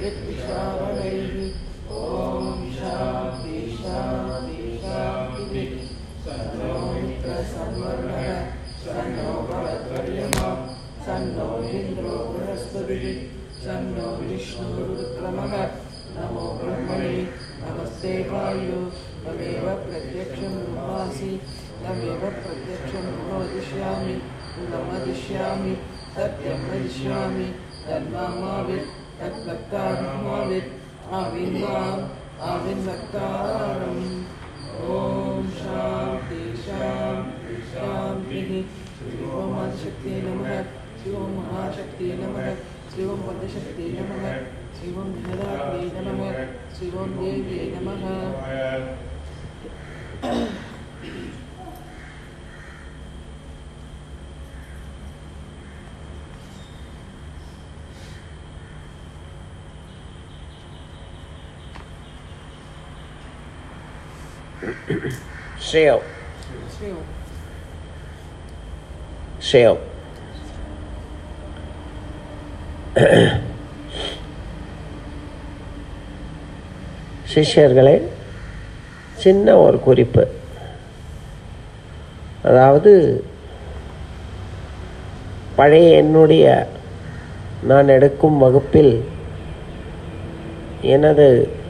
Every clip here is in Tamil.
यत्विश्रावणैः ॐ शान्ति शान्ति शान्तिः सन्नो मित्रसंवर्धः सन्नो भवद्वर्यमा सन्नो इन्द्रो बृहस्पतिः सन्नो विष्णुरुक्रमः नमो ब्रह्मणे नमस्ते वायु तमेव प्रत्यक्षं ब्रह्मासि तमेव प्रत्यक्षं वदिष्यामि न वदिष्यामि सत्यं वदिष्यामि तन्मामावित् तद्भक्तात्मावित् आविन्वाम् आविन्वक्तारम् ॐ शान्ति शान्ति शान्तिः शिवं आदिशक्तिये नमः शिवं महाशक्तिये नमः शिवं पदशक्तिये नमः शिवं धरात्रे नमः शिवं देव्ये नमः श्रेयो शिवं श्रेयो சிஷ்யர்களே சின்ன ஒரு குறிப்பு அதாவது பழைய என்னுடைய நான் எடுக்கும் வகுப்பில் எனது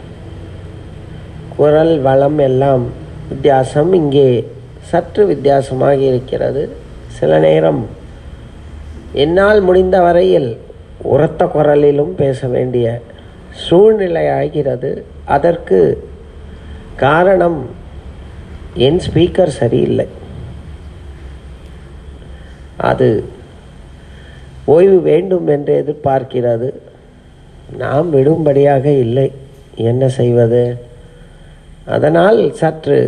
குரல் வளம் எல்லாம் வித்தியாசம் இங்கே சற்று வித்தியாசமாக இருக்கிறது சில நேரம் என்னால் முடிந்த வரையில் உரத்த குரலிலும் பேச வேண்டிய சூழ்நிலை ஆகிறது அதற்கு காரணம் என் ஸ்பீக்கர் சரியில்லை அது ஓய்வு வேண்டும் என்று எதிர்பார்க்கிறது நாம் விடும்படியாக இல்லை என்ன செய்வது அதனால் சற்று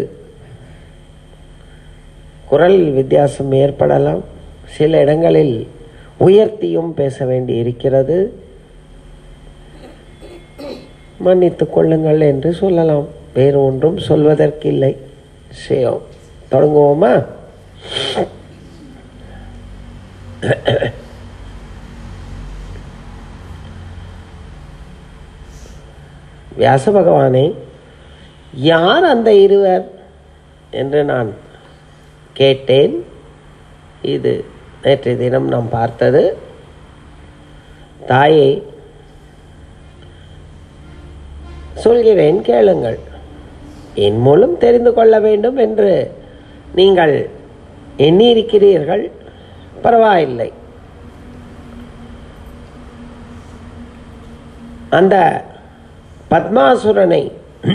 குரல் வித்தியாசம் ஏற்படலாம் சில இடங்களில் உயர்த்தியும் பேச வேண்டி இருக்கிறது மன்னித்துக் கொள்ளுங்கள் என்று சொல்லலாம் வேறு ஒன்றும் சொல்வதற்கில்லை சரியோ தொடங்குவோமா வியாச பகவானே யார் அந்த இருவர் என்று நான் கேட்டேன் இது நேற்றைய தினம் நாம் பார்த்தது தாயே சொல்கிறேன் கேளுங்கள் என் மூலம் தெரிந்து கொள்ள வேண்டும் என்று நீங்கள் எண்ணியிருக்கிறீர்கள் பரவாயில்லை அந்த பத்மாசுரனை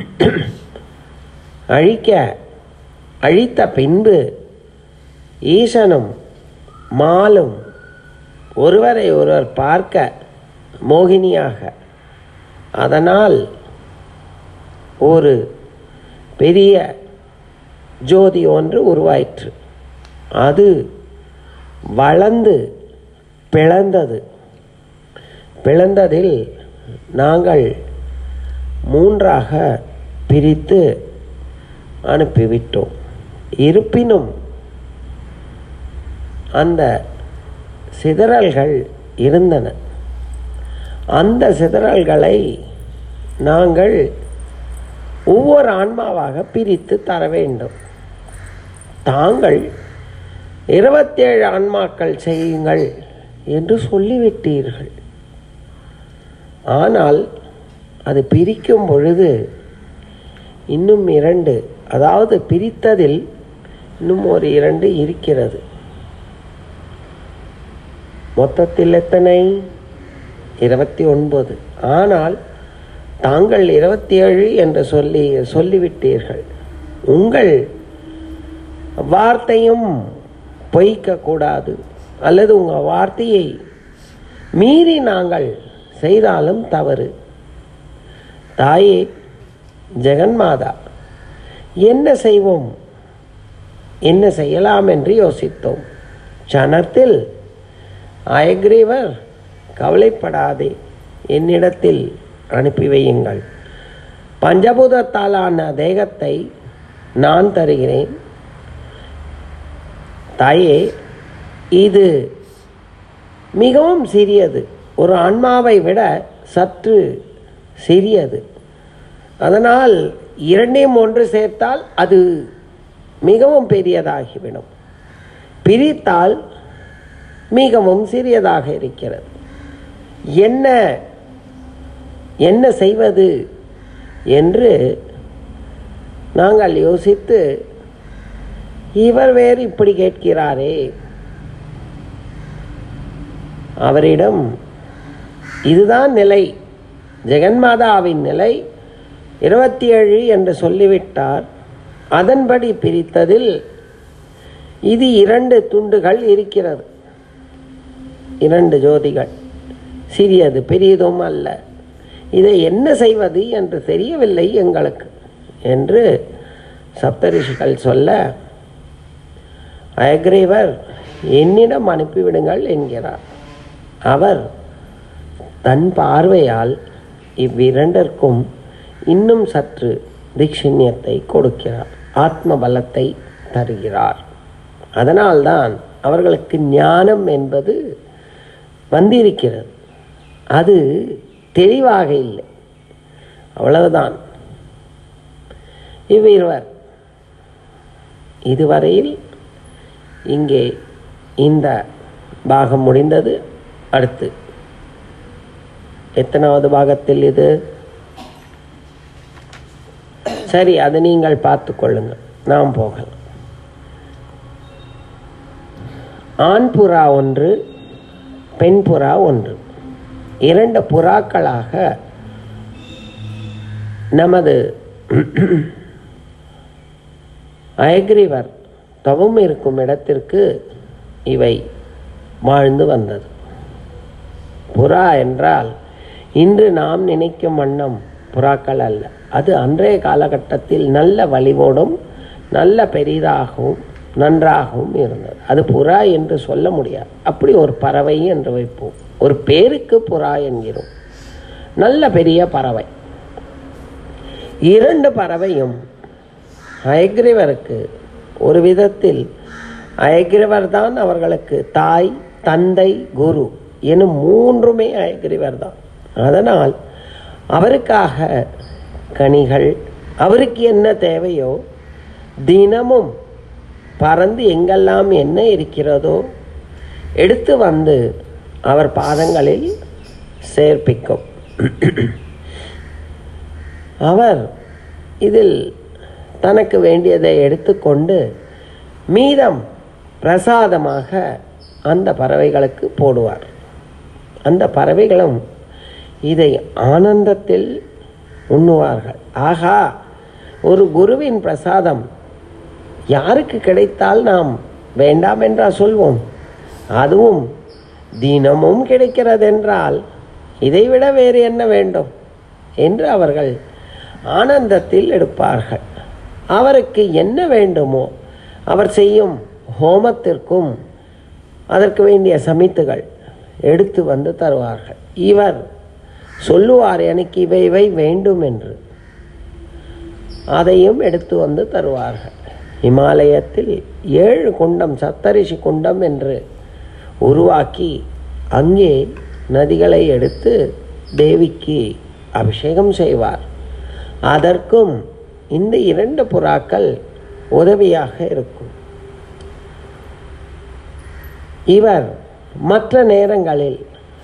அழிக்க அழித்த பின்பு ஈசனும் மாலும் ஒருவரை ஒருவர் பார்க்க மோகினியாக அதனால் ஒரு பெரிய ஜோதி ஒன்று உருவாயிற்று அது வளர்ந்து பிளந்தது பிளந்ததில் நாங்கள் மூன்றாக பிரித்து அனுப்பிவிட்டோம் இருப்பினும் அந்த சிதறல்கள் இருந்தன அந்த சிதறல்களை நாங்கள் ஒவ்வொரு ஆன்மாவாக பிரித்து தர வேண்டும் தாங்கள் இருபத்தேழு ஆன்மாக்கள் செய்யுங்கள் என்று சொல்லிவிட்டீர்கள் ஆனால் அது பிரிக்கும் பொழுது இன்னும் இரண்டு அதாவது பிரித்ததில் இன்னும் ஒரு இரண்டு இருக்கிறது மொத்தத்தில் எத்தனை இருபத்தி ஒன்பது ஆனால் தாங்கள் இருபத்தி ஏழு என்று சொல்லி சொல்லிவிட்டீர்கள் உங்கள் வார்த்தையும் பொய்க்கக்கூடாது அல்லது உங்கள் வார்த்தையை மீறி நாங்கள் செய்தாலும் தவறு தாயே ஜெகன்மாதா என்ன செய்வோம் என்ன செய்யலாம் என்று யோசித்தோம் க்ஷணத்தில் அயக்ரீவர் கவலைப்படாதே என்னிடத்தில் அனுப்பி வையுங்கள் பஞ்சபூதத்தாலான தேகத்தை நான் தருகிறேன் தாயே இது மிகவும் சிறியது ஒரு ஆன்மாவை விட சற்று சிறியது அதனால் இரண்டையும் ஒன்று சேர்த்தால் அது மிகவும் பெரியதாகிவிடும் பிரித்தால் மிகவும் சிறியதாக இருக்கிறது என்ன என்ன செய்வது என்று நாங்கள் யோசித்து இவர் வேறு இப்படி கேட்கிறாரே அவரிடம் இதுதான் நிலை ஜெகன்மாதாவின் நிலை இருபத்தி ஏழு என்று சொல்லிவிட்டார் அதன்படி பிரித்ததில் இது இரண்டு துண்டுகள் இருக்கிறது இரண்டு ஜோதிகள் சிறியது பெரியதும் அல்ல இதை என்ன செய்வது என்று தெரியவில்லை எங்களுக்கு என்று சப்தரிஷிகள் சொல்ல அயக்ரீவர் என்னிடம் அனுப்பிவிடுங்கள் என்கிறார் அவர் தன் பார்வையால் இவ்விரண்டிற்கும் இன்னும் சற்று திக்ஷிண்யத்தை கொடுக்கிறார் ஆத்ம பலத்தை தருகிறார் அதனால்தான் அவர்களுக்கு ஞானம் என்பது வந்திருக்கிறது அது தெளிவாக இல்லை அவ்வளவுதான் இவ்விருவர் இதுவரையில் இங்கே இந்த பாகம் முடிந்தது அடுத்து எத்தனாவது பாகத்தில் இது சரி அது நீங்கள் பார்த்து கொள்ளுங்கள் நாம் போகலாம் ஆண் புறா ஒன்று பெண் புறா ஒன்று இரண்டு புறாக்களாக நமது அயக்ரிவர் தவம் இருக்கும் இடத்திற்கு இவை வாழ்ந்து வந்தது புறா என்றால் இன்று நாம் நினைக்கும் வண்ணம் புறாக்கள் அல்ல அது அன்றைய காலகட்டத்தில் நல்ல வலிவோடும் நல்ல பெரிதாகவும் நன்றாகவும் இருந்தது அது புறா என்று சொல்ல முடியாது அப்படி ஒரு பறவை என்று வைப்போம் ஒரு பேருக்கு புறா என்கிறோம் நல்ல பெரிய பறவை இரண்டு பறவையும் அயக்ரிவருக்கு ஒரு விதத்தில் அயக்ரிவர் தான் அவர்களுக்கு தாய் தந்தை குரு எனும் மூன்றுமே அயக்ரிவர் தான் அதனால் அவருக்காக கனிகள் அவருக்கு என்ன தேவையோ தினமும் பறந்து எங்கெல்லாம் என்ன இருக்கிறதோ எடுத்து வந்து அவர் பாதங்களில் சேர்ப்பிக்கும் அவர் இதில் தனக்கு வேண்டியதை எடுத்துக்கொண்டு மீதம் பிரசாதமாக அந்த பறவைகளுக்கு போடுவார் அந்த பறவைகளும் இதை ஆனந்தத்தில் உண்ணுவார்கள் ஆகா ஒரு குருவின் பிரசாதம் யாருக்கு கிடைத்தால் நாம் வேண்டாம் என்றா சொல்வோம் அதுவும் தினமும் கிடைக்கிறதென்றால் இதைவிட வேறு என்ன வேண்டும் என்று அவர்கள் ஆனந்தத்தில் எடுப்பார்கள் அவருக்கு என்ன வேண்டுமோ அவர் செய்யும் ஹோமத்திற்கும் அதற்கு வேண்டிய சமித்துகள் எடுத்து வந்து தருவார்கள் இவர் சொல்லுவார் எனக்கு இவை இவை வேண்டும் என்று அதையும் எடுத்து வந்து தருவார்கள் இமாலயத்தில் ஏழு குண்டம் சப்தரிஷி குண்டம் என்று உருவாக்கி அங்கே நதிகளை எடுத்து தேவிக்கு அபிஷேகம் செய்வார் அதற்கும் இந்த இரண்டு புறாக்கள் உதவியாக இருக்கும் இவர் மற்ற நேரங்களில்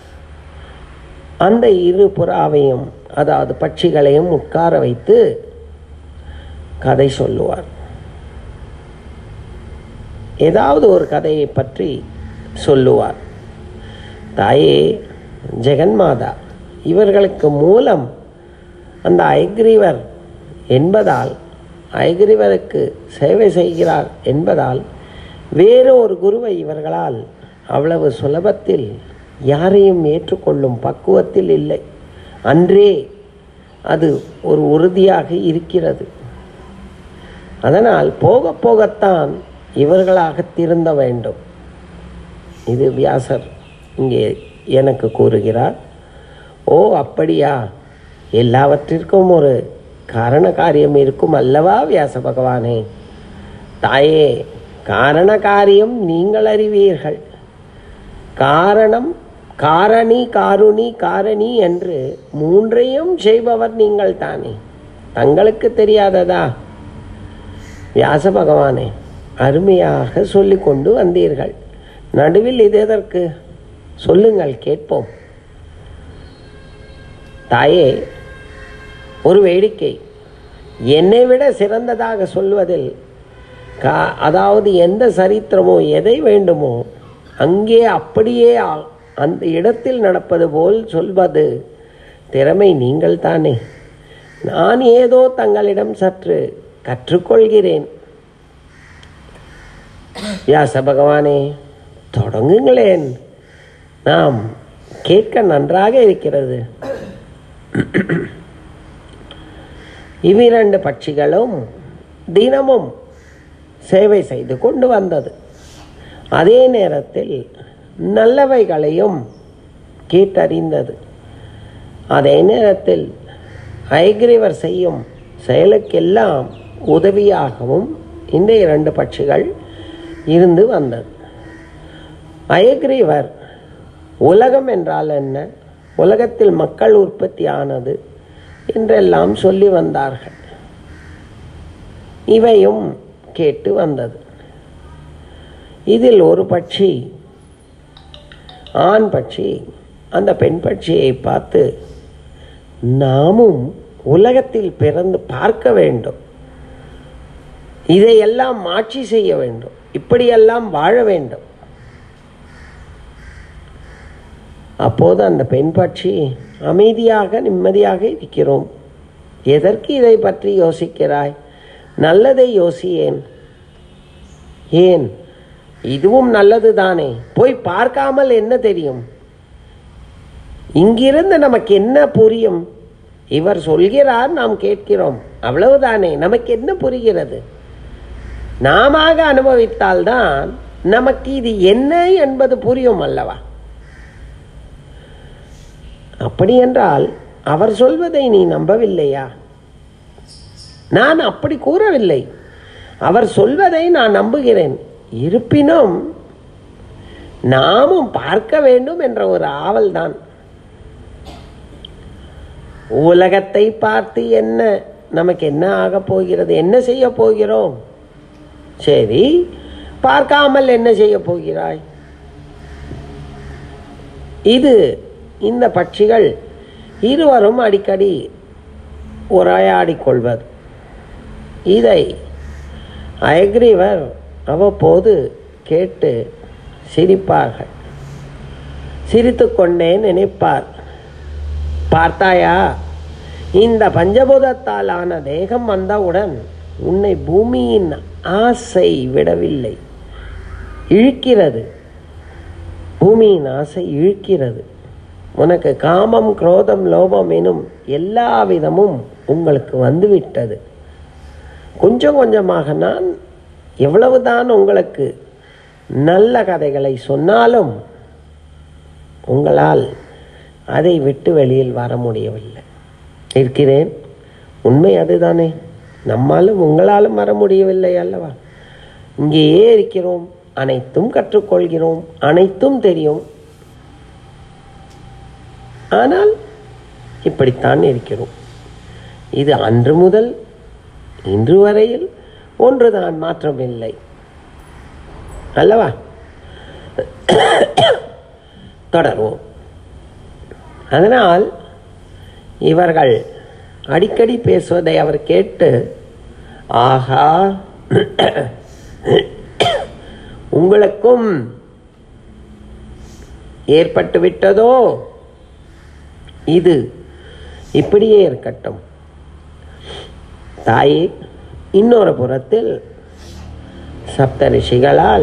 அந்த இரு புறாவையும் அதாவது பட்சிகளையும் உட்கார வைத்து கதை சொல்லுவார் ஏதாவது ஒரு கதையை பற்றி சொல்லுவார் தாயே ஜெகன்மாதா இவர்களுக்கு மூலம் அந்த ஐக்ரீவர் என்பதால் ஐக்ரீவருக்கு சேவை செய்கிறார் என்பதால் வேறு ஒரு குருவை இவர்களால் அவ்வளவு சுலபத்தில் யாரையும் ஏற்றுக்கொள்ளும் பக்குவத்தில் இல்லை அன்றே அது ஒரு உறுதியாக இருக்கிறது அதனால் போக போகத்தான் இவர்களாக திருந்த வேண்டும் இது வியாசர் இங்கே எனக்கு கூறுகிறார் ஓ அப்படியா எல்லாவற்றிற்கும் ஒரு காரண காரியம் இருக்கும் அல்லவா வியாச பகவானே தாயே காரண காரியம் நீங்கள் அறிவீர்கள் காரணம் காரணி காருணி காரணி என்று மூன்றையும் செய்பவர் நீங்கள் தானே தங்களுக்கு தெரியாததா வியாச பகவானே அருமையாக சொல்லிக் கொண்டு வந்தீர்கள் நடுவில் இது எதற்கு சொல்லுங்கள் கேட்போம் தாயே ஒரு வேடிக்கை என்னை விட சிறந்ததாக சொல்வதில் கா அதாவது எந்த சரித்திரமோ எதை வேண்டுமோ அங்கே அப்படியே அ- அந்த இடத்தில் நடப்பது போல் சொல்வது திறமை நீங்கள் தானே நான் ஏதோ தங்களிடம் சற்று கற்றுக்கொள்கிறேன் வியாச பகவானே தொடங்குங்களேன் நாம் கேட்க நன்றாக இருக்கிறது இவ்விரண்டு பட்சிகளும் தினமும் சேவை செய்து கொண்டு வந்தது அதே நேரத்தில் நல்லவைகளையும் கேட்டறிந்தது அதே நேரத்தில் ஐகிரிவர் செய்யும் செயலுக்கெல்லாம் உதவியாகவும் இந்த இரண்டு பட்சிகள் இருந்து வந்தது அயக்ரீவர் உலகம் என்றால் என்ன உலகத்தில் மக்கள் உற்பத்தி ஆனது என்றெல்லாம் சொல்லி வந்தார்கள் இவையும் கேட்டு வந்தது இதில் ஒரு பட்சி ஆண் பட்சி அந்த பெண் பட்சியை பார்த்து நாமும் உலகத்தில் பிறந்து பார்க்க வேண்டும் இதையெல்லாம் ஆட்சி செய்ய வேண்டும் இப்படியெல்லாம் வாழ வேண்டும் அப்போது அந்த பெண் பட்சி அமைதியாக நிம்மதியாக இருக்கிறோம் எதற்கு இதை பற்றி யோசிக்கிறாய் நல்லதை யோசியேன் ஏன் இதுவும் நல்லது தானே போய் பார்க்காமல் என்ன தெரியும் இங்கிருந்து நமக்கு என்ன புரியும் இவர் சொல்கிறார் நாம் கேட்கிறோம் அவ்வளவுதானே நமக்கு என்ன புரிகிறது நாம அனுபவித்தால்தான் நமக்கு இது என்ன என்பது புரியும் அல்லவா அப்படி என்றால் அவர் சொல்வதை நீ நம்பவில்லையா நான் அப்படி கூறவில்லை அவர் சொல்வதை நான் நம்புகிறேன் இருப்பினும் நாமும் பார்க்க வேண்டும் என்ற ஒரு ஆவல் தான் உலகத்தை பார்த்து என்ன நமக்கு என்ன ஆக போகிறது என்ன செய்ய போகிறோம் சரி பார்க்காமல் என்ன செய்ய போகிறாய் இது இந்த பட்சிகள் இருவரும் அடிக்கடி உரையாடிக் கொள்வது இதை அயக்ரீவர் அவ்வப்போது கேட்டு சிரிப்பார்கள் சிரித்துக்கொண்டே நினைப்பார் பார்த்தாயா இந்த பஞ்சபூதத்தால் ஆன தேகம் வந்தவுடன் உன்னை பூமியின் ஆசை விடவில்லை இழுக்கிறது பூமியின் ஆசை இழுக்கிறது உனக்கு காமம் குரோதம் லோபம் எனும் எல்லா விதமும் உங்களுக்கு வந்துவிட்டது கொஞ்சம் கொஞ்சமாக நான் எவ்வளவுதான் உங்களுக்கு நல்ல கதைகளை சொன்னாலும் உங்களால் அதை விட்டு வெளியில் வர முடியவில்லை இருக்கிறேன் உண்மை அதுதானே நம்மாலும் உங்களாலும் வர முடியவில்லை அல்லவா இங்கேயே இருக்கிறோம் அனைத்தும் கற்றுக்கொள்கிறோம் அனைத்தும் தெரியும் ஆனால் இப்படித்தான் இருக்கிறோம் இது அன்று முதல் இன்று வரையில் ஒன்றுதான் மாற்றமில்லை அல்லவா தொடர்வோம் அதனால் இவர்கள் அடிக்கடி பேசுவதை அவர் கேட்டு ஆஹா உங்களுக்கும் ஏற்பட்டு விட்டதோ இது இப்படியே இருக்கட்டும் தாயே இன்னொரு புறத்தில் சப்த ரிஷிகளால்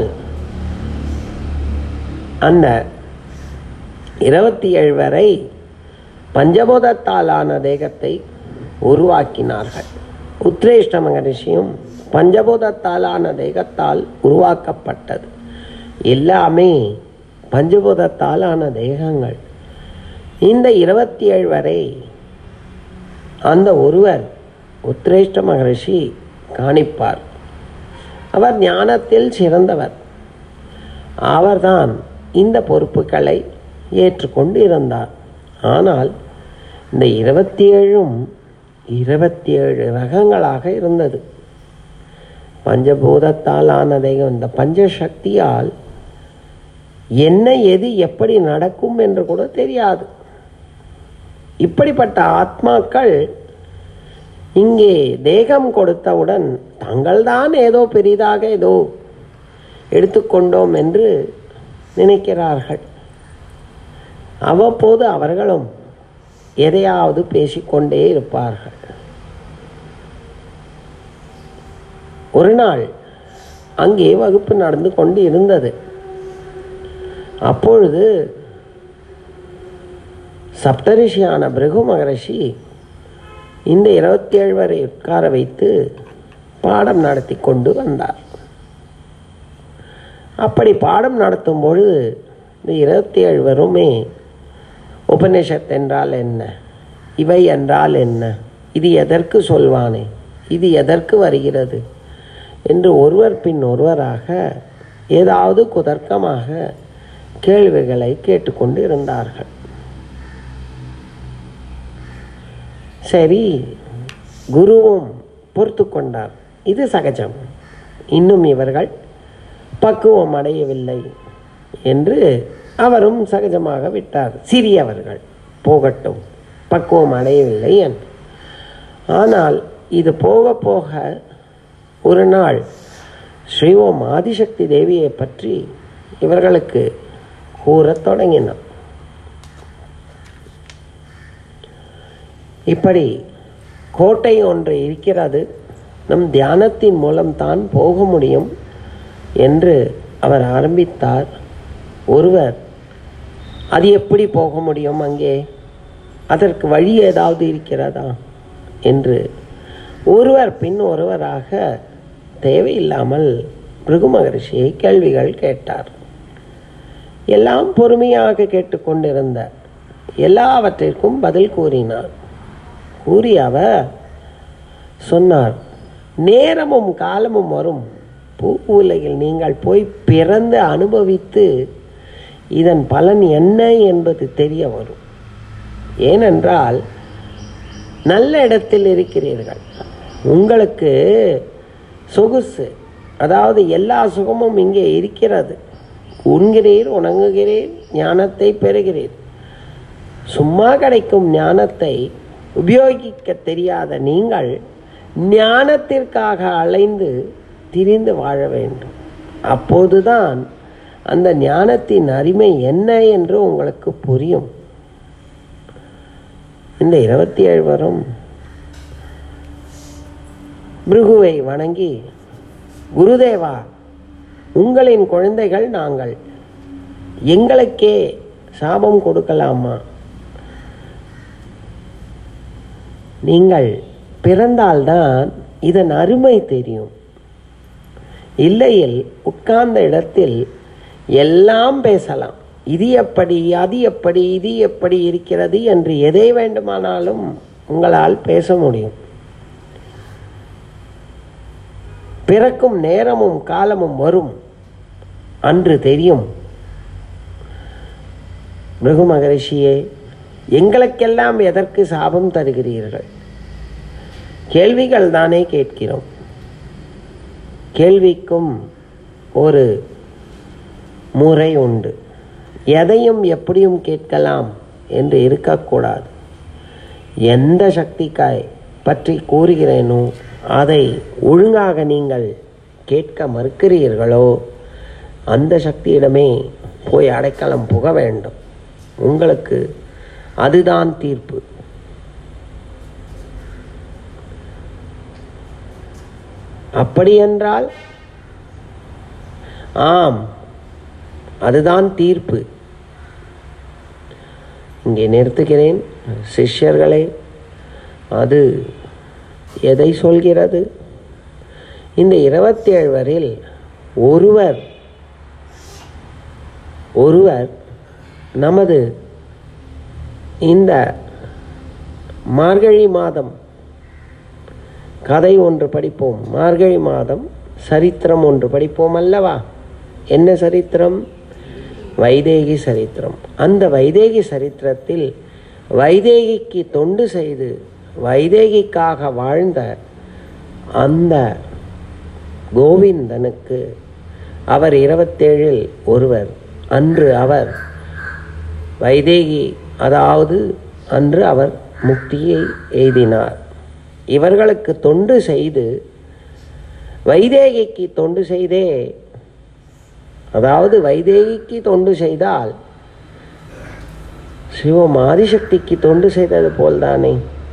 அந்த இருபத்தி ஏழு வரை பஞ்சபூதத்தாலான தேகத்தை உருவாக்கினார்கள் உத்ரேஷ்ட மகரிஷியும் பஞ்சபூதத்தாலான தேகத்தால் உருவாக்கப்பட்டது எல்லாமே பஞ்சபூதத்தாலான தேகங்கள் இந்த இருபத்தி ஏழு வரை அந்த ஒருவர் உத்ரேஷ்ட மகரிஷி காணிப்பார் அவர் ஞானத்தில் சிறந்தவர் அவர்தான் இந்த பொறுப்புகளை ஏற்றுக்கொண்டு இருந்தார் ஆனால் இந்த இருபத்தி ஏழும் இருபத்தி ஏழு ரகங்களாக இருந்தது பஞ்சபூதத்தால் ஆனதை இந்த பஞ்சசக்தியால் என்ன எது எப்படி நடக்கும் என்று கூட தெரியாது இப்படிப்பட்ட ஆத்மாக்கள் இங்கே தேகம் கொடுத்தவுடன் தங்கள்தான் ஏதோ பெரிதாக ஏதோ எடுத்துக்கொண்டோம் என்று நினைக்கிறார்கள் அவ்வப்போது அவர்களும் எதையாவது பேசிக்கொண்டே இருப்பார்கள் ஒரு நாள் அங்கே வகுப்பு நடந்து கொண்டு இருந்தது அப்பொழுது சப்தரிஷியான பிருகு மகரிஷி இந்த இருபத்தி ஏழு வரை உட்கார வைத்து பாடம் நடத்தி கொண்டு வந்தார் அப்படி பாடம் நடத்தும் பொழுது இந்த இருபத்தி ஏழு வருமே உபநிஷத் என்றால் என்ன இவை என்றால் என்ன இது எதற்கு சொல்வானே இது எதற்கு வருகிறது என்று ஒருவர் பின் ஒருவராக ஏதாவது குதர்க்கமாக கேள்விகளை கேட்டுக்கொண்டு இருந்தார்கள் சரி குருவும் பொறுத்து கொண்டார் இது சகஜம் இன்னும் இவர்கள் பக்குவம் அடையவில்லை என்று அவரும் சகஜமாக விட்டார் சிறியவர்கள் போகட்டும் பக்குவம் அடையவில்லை என்று ஆனால் இது போக போக ஒரு நாள் ஸ்ரீ ஓம் ஆதிசக்தி தேவியை பற்றி இவர்களுக்கு கூறத் தொடங்கினார் இப்படி கோட்டை ஒன்று இருக்கிறது நம் தியானத்தின் மூலம்தான் போக முடியும் என்று அவர் ஆரம்பித்தார் ஒருவர் அது எப்படி போக முடியும் அங்கே அதற்கு வழி ஏதாவது இருக்கிறதா என்று ஒருவர் பின் ஒருவராக தேவையில்லாமல் பிருகு மகரிஷியை கேள்விகள் கேட்டார் எல்லாம் பொறுமையாக கேட்டுக்கொண்டிருந்த எல்லாவற்றிற்கும் பதில் கூறினார் கூறிய அவர் சொன்னார் நேரமும் காலமும் வரும் பூ உலகில் நீங்கள் போய் பிறந்து அனுபவித்து இதன் பலன் என்ன என்பது தெரிய வரும் ஏனென்றால் நல்ல இடத்தில் இருக்கிறீர்கள் உங்களுக்கு சொகுசு அதாவது எல்லா சுகமும் இங்கே இருக்கிறது உண்கிறீர் உணங்குகிறீர் ஞானத்தை பெறுகிறீர் சும்மா கிடைக்கும் ஞானத்தை உபயோகிக்க தெரியாத நீங்கள் ஞானத்திற்காக அலைந்து திரிந்து வாழ வேண்டும் அப்போதுதான் அந்த ஞானத்தின் அருமை என்ன என்று உங்களுக்கு புரியும் இந்த இருபத்தி ஏழு வரும் பிருகுவை வணங்கி குருதேவா உங்களின் குழந்தைகள் நாங்கள் எங்களுக்கே சாபம் கொடுக்கலாமா நீங்கள் பிறந்தால்தான் இதன் அருமை தெரியும் இல்லையில் உட்கார்ந்த இடத்தில் எல்லாம் பேசலாம் இது எப்படி அது எப்படி இது எப்படி இருக்கிறது என்று எதை வேண்டுமானாலும் உங்களால் பேச முடியும் பிறக்கும் நேரமும் காலமும் வரும் அன்று தெரியும் மிருகு மகரிஷியே எங்களுக்கெல்லாம் எதற்கு சாபம் தருகிறீர்கள் கேள்விகள் தானே கேட்கிறோம் கேள்விக்கும் ஒரு முறை உண்டு எதையும் எப்படியும் கேட்கலாம் என்று இருக்கக்கூடாது எந்த சக்திக்காய் பற்றி கூறுகிறேனோ அதை ஒழுங்காக நீங்கள் கேட்க மறுக்கிறீர்களோ அந்த சக்தியிடமே போய் அடைக்கலம் புக வேண்டும் உங்களுக்கு அதுதான் தீர்ப்பு அப்படியென்றால் ஆம் அதுதான் தீர்ப்பு இங்கே நிறுத்துகிறேன் சிஷ்யர்களே அது எதை சொல்கிறது இந்த இருபத்தி ஏழுவரில் ஒருவர் ஒருவர் நமது இந்த மார்கழி மாதம் கதை ஒன்று படிப்போம் மார்கழி மாதம் சரித்திரம் ஒன்று படிப்போம் அல்லவா என்ன சரித்திரம் வைதேகி சரித்திரம் அந்த வைதேகி சரித்திரத்தில் வைதேகிக்கு தொண்டு செய்து வைதேகிக்காக வாழ்ந்த அந்த கோவிந்தனுக்கு அவர் இருபத்தேழில் ஒருவர் அன்று அவர் வைதேகி அதாவது அன்று அவர் முக்தியை எய்தினார் இவர்களுக்கு தொண்டு செய்து வைதேகிக்கு தொண்டு செய்தே அதாவது வைதேகிக்கு தொண்டு செய்தால் சிவம் ஆதிசக்திக்கு தொண்டு செய்தது போல்தானே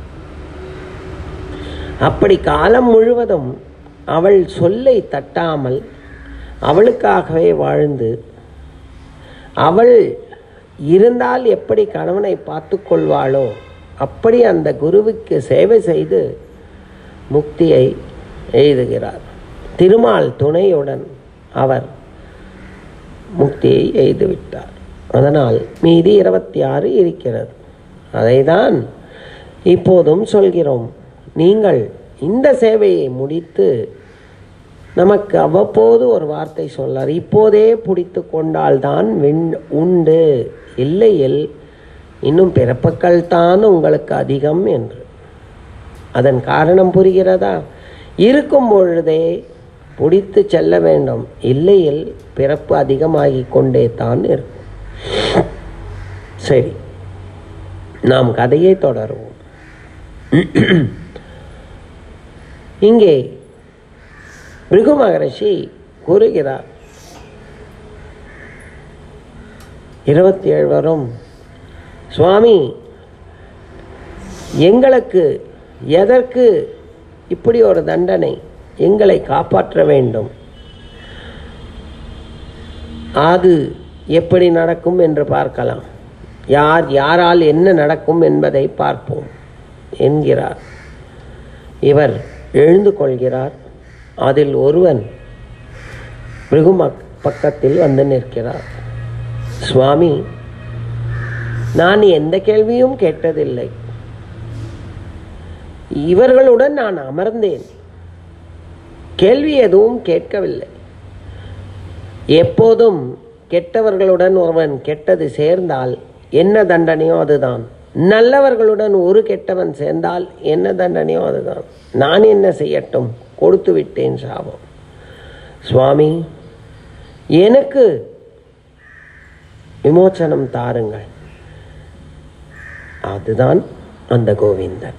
அப்படி காலம் முழுவதும் அவள் சொல்லை தட்டாமல் அவளுக்காகவே வாழ்ந்து அவள் இருந்தால் எப்படி கணவனை பார்த்து கொள்வாளோ அப்படி அந்த குருவுக்கு சேவை செய்து முக்தியை எய்துகிறார் திருமால் துணையுடன் அவர் முக்தியை எய்துவிட்டார் அதனால் மீதி இருபத்தி ஆறு இருக்கிறது அதைதான் இப்போதும் சொல்கிறோம் நீங்கள் இந்த சேவையை முடித்து நமக்கு அவ்வப்போது ஒரு வார்த்தை சொல்லார் இப்போதே பிடித்து கொண்டால்தான் விண் உண்டு இல்லையில் இன்னும் பிறப்புக்கள் தான் உங்களுக்கு அதிகம் என்று அதன் காரணம் புரிகிறதா இருக்கும் பொழுதே பிடித்து செல்ல வேண்டும் இல்லையில் பிறப்பு அதிகமாகிக் கொண்டே தான் இருக்கும் சரி நாம் கதையை தொடருவோம் இங்கே பிருகு மகரிஷி கூறுகிறார் இருபத்தி ஏழு வரும் சுவாமி எங்களுக்கு எதற்கு இப்படி ஒரு தண்டனை எங்களை காப்பாற்ற வேண்டும் அது எப்படி நடக்கும் என்று பார்க்கலாம் யார் யாரால் என்ன நடக்கும் என்பதை பார்ப்போம் என்கிறார் இவர் எழுந்து கொள்கிறார் அதில் ஒருவன் பிருகு பக்கத்தில் வந்து நிற்கிறார் சுவாமி நான் எந்த கேள்வியும் கேட்டதில்லை இவர்களுடன் நான் அமர்ந்தேன் கேள்வி எதுவும் கேட்கவில்லை எப்போதும் கெட்டவர்களுடன் ஒருவன் கெட்டது சேர்ந்தால் என்ன தண்டனையோ அதுதான் நல்லவர்களுடன் ஒரு கெட்டவன் சேர்ந்தால் என்ன தண்டனையோ அதுதான் நான் என்ன செய்யட்டும் கொடுத்து விட்டேன் சாபம் சுவாமி எனக்கு விமோச்சனம் தாருங்கள் அதுதான் அந்த கோவிந்தன்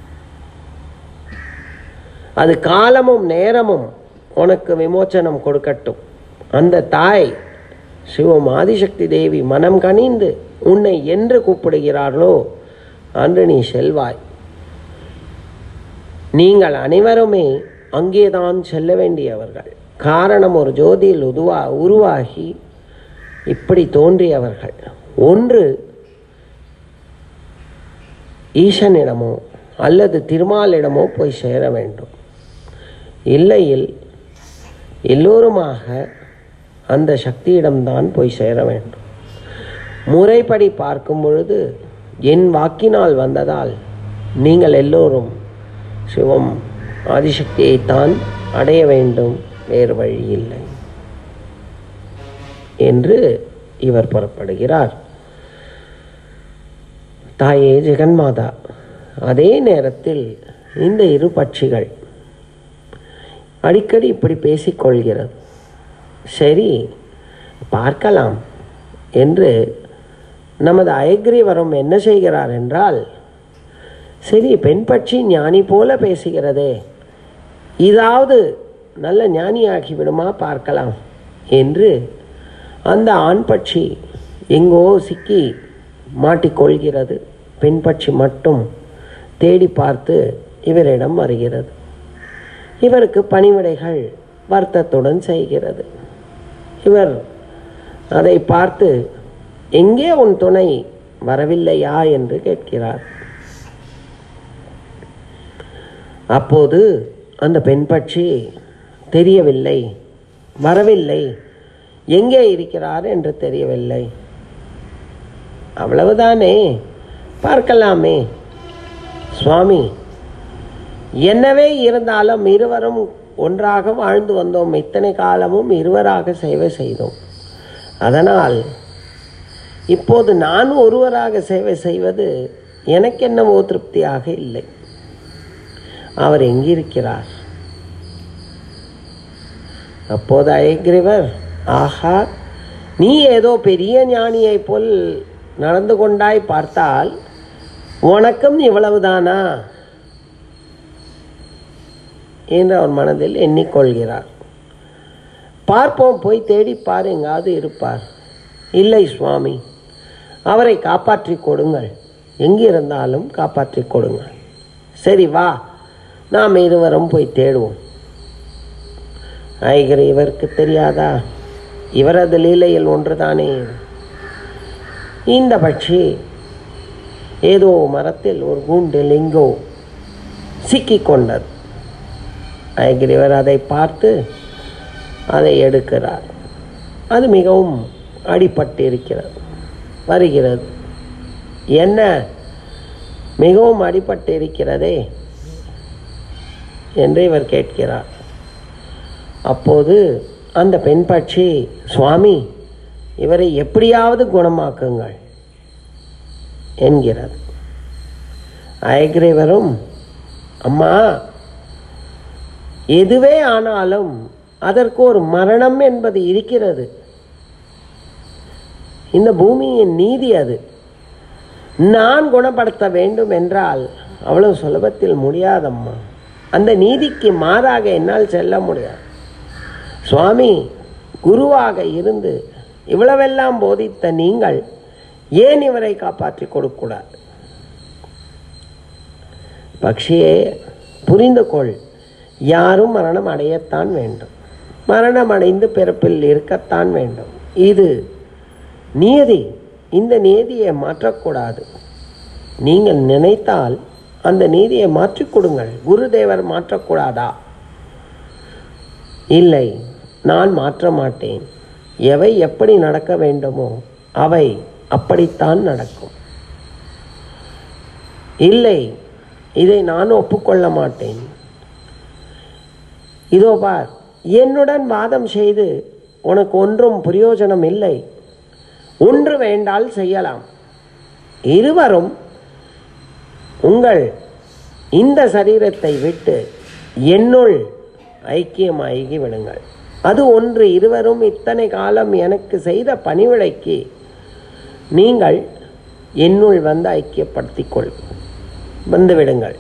அது காலமும் நேரமும் உனக்கு விமோச்சனம் கொடுக்கட்டும் அந்த தாய் சிவம் ஆதிசக்தி தேவி மனம் கனிந்து உன்னை என்று கூப்பிடுகிறார்களோ அன்று நீ செல்வாய் நீங்கள் அனைவருமே அங்கேதான் செல்ல வேண்டியவர்கள் காரணம் ஒரு ஜோதியில் உருவா உருவாகி இப்படி தோன்றியவர்கள் ஒன்று ஈசனிடமோ அல்லது திருமாலிடமோ போய் சேர வேண்டும் இல்லையில் எல்லோருமாக அந்த சக்தியிடம்தான் போய் சேர வேண்டும் முறைப்படி பார்க்கும் பொழுது என் வாக்கினால் வந்ததால் நீங்கள் எல்லோரும் சிவம் ஆதிசக்தியைத்தான் அடைய வேண்டும் வேறு வழி இல்லை என்று இவர் புறப்படுகிறார் தாயே ஜெகன்மாதா அதே நேரத்தில் இந்த இரு பட்சிகள் அடிக்கடி இப்படி பேசிக்கொள்கிறது சரி பார்க்கலாம் என்று நமது அயக்ரீவரம் என்ன செய்கிறார் என்றால் சரி பெண் பட்சி ஞானி போல பேசுகிறதே இதாவது நல்ல ஞானியாகி விடுமா பார்க்கலாம் என்று அந்த ஆண் பட்சி எங்கோ சிக்கி மாட்டிக்கொள்கிறது பெண் பட்சி மட்டும் தேடி பார்த்து இவரிடம் வருகிறது இவருக்கு பணிவிடைகள் வருத்தத்துடன் செய்கிறது இவர் அதை பார்த்து எங்கே உன் துணை வரவில்லையா என்று கேட்கிறார் அப்போது அந்த பெண் பட்சி தெரியவில்லை வரவில்லை எங்கே இருக்கிறார் என்று தெரியவில்லை அவ்வளவுதானே பார்க்கலாமே சுவாமி என்னவே இருந்தாலும் இருவரும் ஒன்றாக வாழ்ந்து வந்தோம் இத்தனை காலமும் இருவராக சேவை செய்தோம் அதனால் இப்போது நான் ஒருவராக சேவை செய்வது எனக்கு என்னவோ திருப்தியாக இல்லை அவர் எங்கிருக்கிறார் அப்போது அயக்கிரவர் ஆஹா நீ ஏதோ பெரிய ஞானியைப் போல் நடந்து கொண்டாய் பார்த்தால் உனக்கும் இவ்வளவுதானா என்று அவர் மனதில் எண்ணிக்கொள்கிறார் பார்ப்போம் போய் தேடி பார் எங்காவது இருப்பார் இல்லை சுவாமி அவரை காப்பாற்றி கொடுங்கள் எங்கிருந்தாலும் காப்பாற்றி கொடுங்கள் சரி வா நாம் இருவரும் போய் தேடுவோம் ஐகர் இவருக்கு தெரியாதா இவரது லீலையில் ஒன்றுதானே இந்த பட்சி ஏதோ மரத்தில் ஒரு கூண்டில் எங்கோ சிக்கிக் கொண்டது ஐகிரிவர் அதை பார்த்து அதை எடுக்கிறார் அது மிகவும் அடிபட்டு இருக்கிறது வருகிறது என்ன மிகவும் அடிபட்டு இருக்கிறதே என்று இவர் கேட்கிறார் அப்போது அந்த பெண் பட்சி சுவாமி இவரை எப்படியாவது குணமாக்குங்கள் என்கிறது அயக்ரீவரும் அம்மா எதுவே ஆனாலும் அதற்கு ஒரு மரணம் என்பது இருக்கிறது இந்த பூமியின் நீதி அது நான் குணப்படுத்த வேண்டும் என்றால் அவ்வளவு சுலபத்தில் முடியாதம்மா அந்த நீதிக்கு மாறாக என்னால் செல்ல முடியாது சுவாமி குருவாக இருந்து இவ்வளவெல்லாம் போதித்த நீங்கள் ஏன் இவரை காப்பாற்றி கொடுக்கூடாது பக்ஷியே புரிந்து கொள் யாரும் மரணம் அடையத்தான் வேண்டும் மரணம் அடைந்து பிறப்பில் இருக்கத்தான் வேண்டும் இது நியதி இந்த நீதியை மாற்றக்கூடாது நீங்கள் நினைத்தால் அந்த நீதியை மாற்றிக் கொடுங்கள் குருதேவர் மாற்றக்கூடாதா இல்லை நான் மாற்ற மாட்டேன் எவை எப்படி நடக்க வேண்டுமோ அவை அப்படித்தான் நடக்கும் இல்லை இதை நான் ஒப்புக்கொள்ள மாட்டேன் இதோ பார் என்னுடன் வாதம் செய்து உனக்கு ஒன்றும் பிரயோஜனம் இல்லை ஒன்று வேண்டால் செய்யலாம் இருவரும் உங்கள் இந்த சரீரத்தை விட்டு என்னுள் ஐக்கியமாகி விடுங்கள் அது ஒன்று இருவரும் இத்தனை காலம் எனக்கு செய்த பணிவிடைக்கு நீங்கள் என்னுள் வந்து ஐக்கியப்படுத்திக் கொள் வந்து விடுங்கள்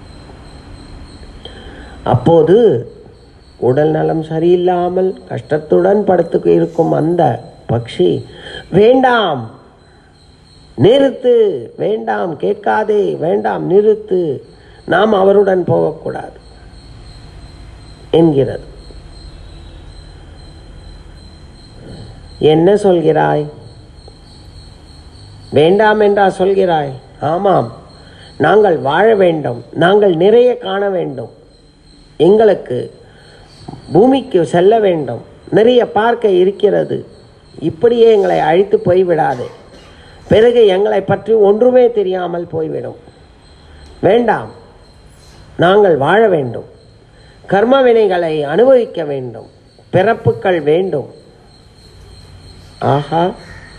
அப்போது உடல் நலம் சரியில்லாமல் கஷ்டத்துடன் படுத்து இருக்கும் அந்த பக்ஷி வேண்டாம் நிறுத்து வேண்டாம் கேட்காதே வேண்டாம் நிறுத்து நாம் அவருடன் போகக்கூடாது என்கிறது என்ன சொல்கிறாய் வேண்டாம் என்றா சொல்கிறாய் ஆமாம் நாங்கள் வாழ வேண்டும் நாங்கள் நிறைய காண வேண்டும் எங்களுக்கு பூமிக்கு செல்ல வேண்டும் நிறைய பார்க்க இருக்கிறது இப்படியே எங்களை அழித்து போய்விடாதே பிறகு எங்களை பற்றி ஒன்றுமே தெரியாமல் போய்விடும் வேண்டாம் நாங்கள் வாழ வேண்டும் கர்ம வினைகளை அனுபவிக்க வேண்டும் பிறப்புகள் வேண்டும் ஆஹா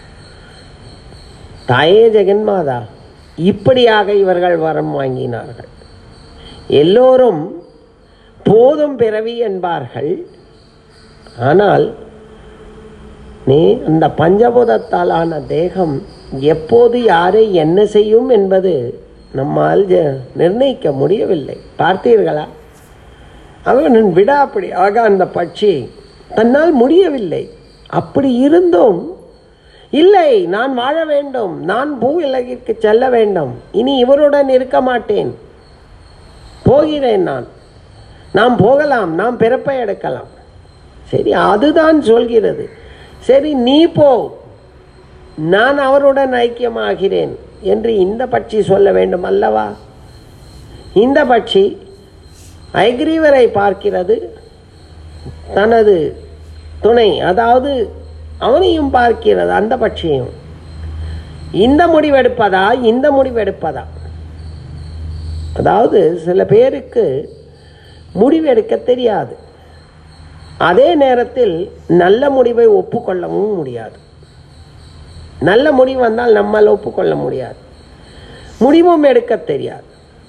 தாயே ஜெகன்மாதா இப்படியாக இவர்கள் வரம் வாங்கினார்கள் எல்லோரும் போதும் பிறவி என்பார்கள் ஆனால் நீ அந்த பஞ்சபூதத்தால் ஆன தேகம் எப்போது யாரை என்ன செய்யும் என்பது நம்மால் ஜ- நிர்ணயிக்க முடியவில்லை பார்த்தீர்களா அவன் விடாப்படி ஆக அந்த பட்சி தன்னால் முடியவில்லை அப்படி இருந்தும் இல்லை நான் வாழ வேண்டும் நான் பூ உலகிற்கு செல்ல வேண்டும் இனி இவருடன் இருக்க மாட்டேன் போகிறேன் நான் நாம் போகலாம் நாம் பிறப்பை எடுக்கலாம் சரி அதுதான் சொல்கிறது சரி நீ போ நான் அவருடன் ஐக்கியமாகிறேன் என்று இந்த பட்சி சொல்ல வேண்டும் அல்லவா இந்த பட்சி ஐக்ரீவரை பார்க்கிறது தனது துணை அதாவது அவனையும் பார்க்கிறது அந்த பட்சியும் இந்த முடிவெடுப்பதா இந்த முடிவெடுப்பதா அதாவது சில பேருக்கு முடிவெடுக்க தெரியாது அதே நேரத்தில் நல்ல முடிவை ஒப்புக்கொள்ளவும் முடியாது நல்ல முடிவு வந்தால் நம்மால் ஒப்புக்கொள்ள முடியாது முடிவும் எடுக்க தெரியாது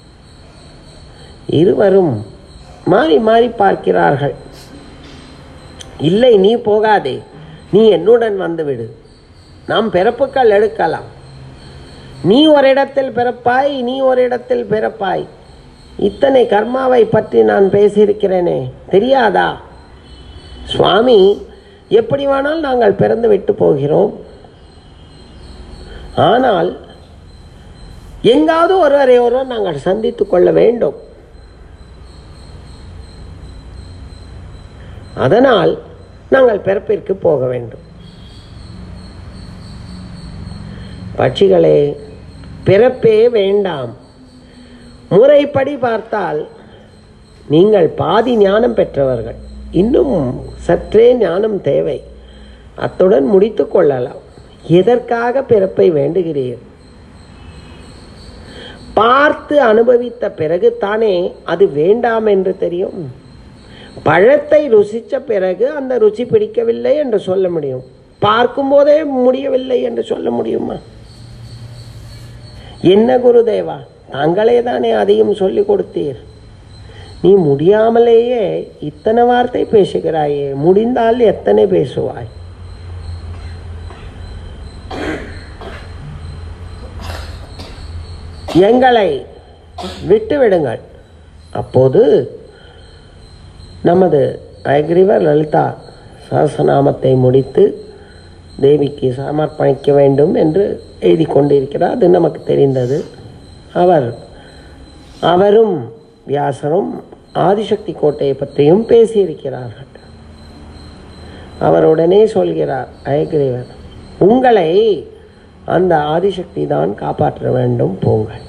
இருவரும் மாறி மாறி பார்க்கிறார்கள் இல்லை நீ போகாதே நீ என்னுடன் வந்துவிடு நாம் பிறப்புகள் எடுக்கலாம் நீ ஒரு இடத்தில் பிறப்பாய் நீ ஒரு இடத்தில் பிறப்பாய் இத்தனை கர்மாவை பற்றி நான் பேசியிருக்கிறேனே தெரியாதா சுவாமி எப்படி வேணால் நாங்கள் பிறந்து விட்டு போகிறோம் ஆனால் எங்காவது ஒருவரை ஒருவர் நாங்கள் சந்தித்துக் கொள்ள வேண்டும் அதனால் நாங்கள் பிறப்பிற்கு போக வேண்டும் பட்சிகளே பிறப்பே வேண்டாம் முறைப்படி பார்த்தால் நீங்கள் பாதி ஞானம் பெற்றவர்கள் இன்னும் சற்றே ஞானம் தேவை அத்துடன் முடித்து கொள்ளலாம் எதற்காக பிறப்பை வேண்டுகிறீர் பார்த்து அனுபவித்த பிறகு தானே அது வேண்டாம் என்று தெரியும் பழத்தை ருசித்த பிறகு அந்த ருசி பிடிக்கவில்லை என்று சொல்ல முடியும் பார்க்கும்போதே முடியவில்லை என்று சொல்ல முடியுமா என்ன குருதேவா தாங்களே தானே அதையும் சொல்லிக் கொடுத்தீர் நீ முடியாமலேயே இத்தனை வார்த்தை பேசுகிறாயே முடிந்தால் எத்தனை பேசுவாய் எங்களை விட்டு விடுங்கள் அப்போது நமது அயக்ரீவர் லலிதா சஹஸ்ரநாமத்தை முடித்து தேவிக்கு சமர்ப்பணிக்க வேண்டும் என்று எழுதி கொண்டிருக்கிறார் அது நமக்கு தெரிந்தது அவர் அவரும் வியாசரும் ஆதிசக்தி கோட்டையை பற்றியும் பேசியிருக்கிறார்கள் அவர் உடனே சொல்கிறார் அயக்ரீவர் உங்களை அந்த ஆதிசக்தி தான் காப்பாற்ற வேண்டும் போங்கள்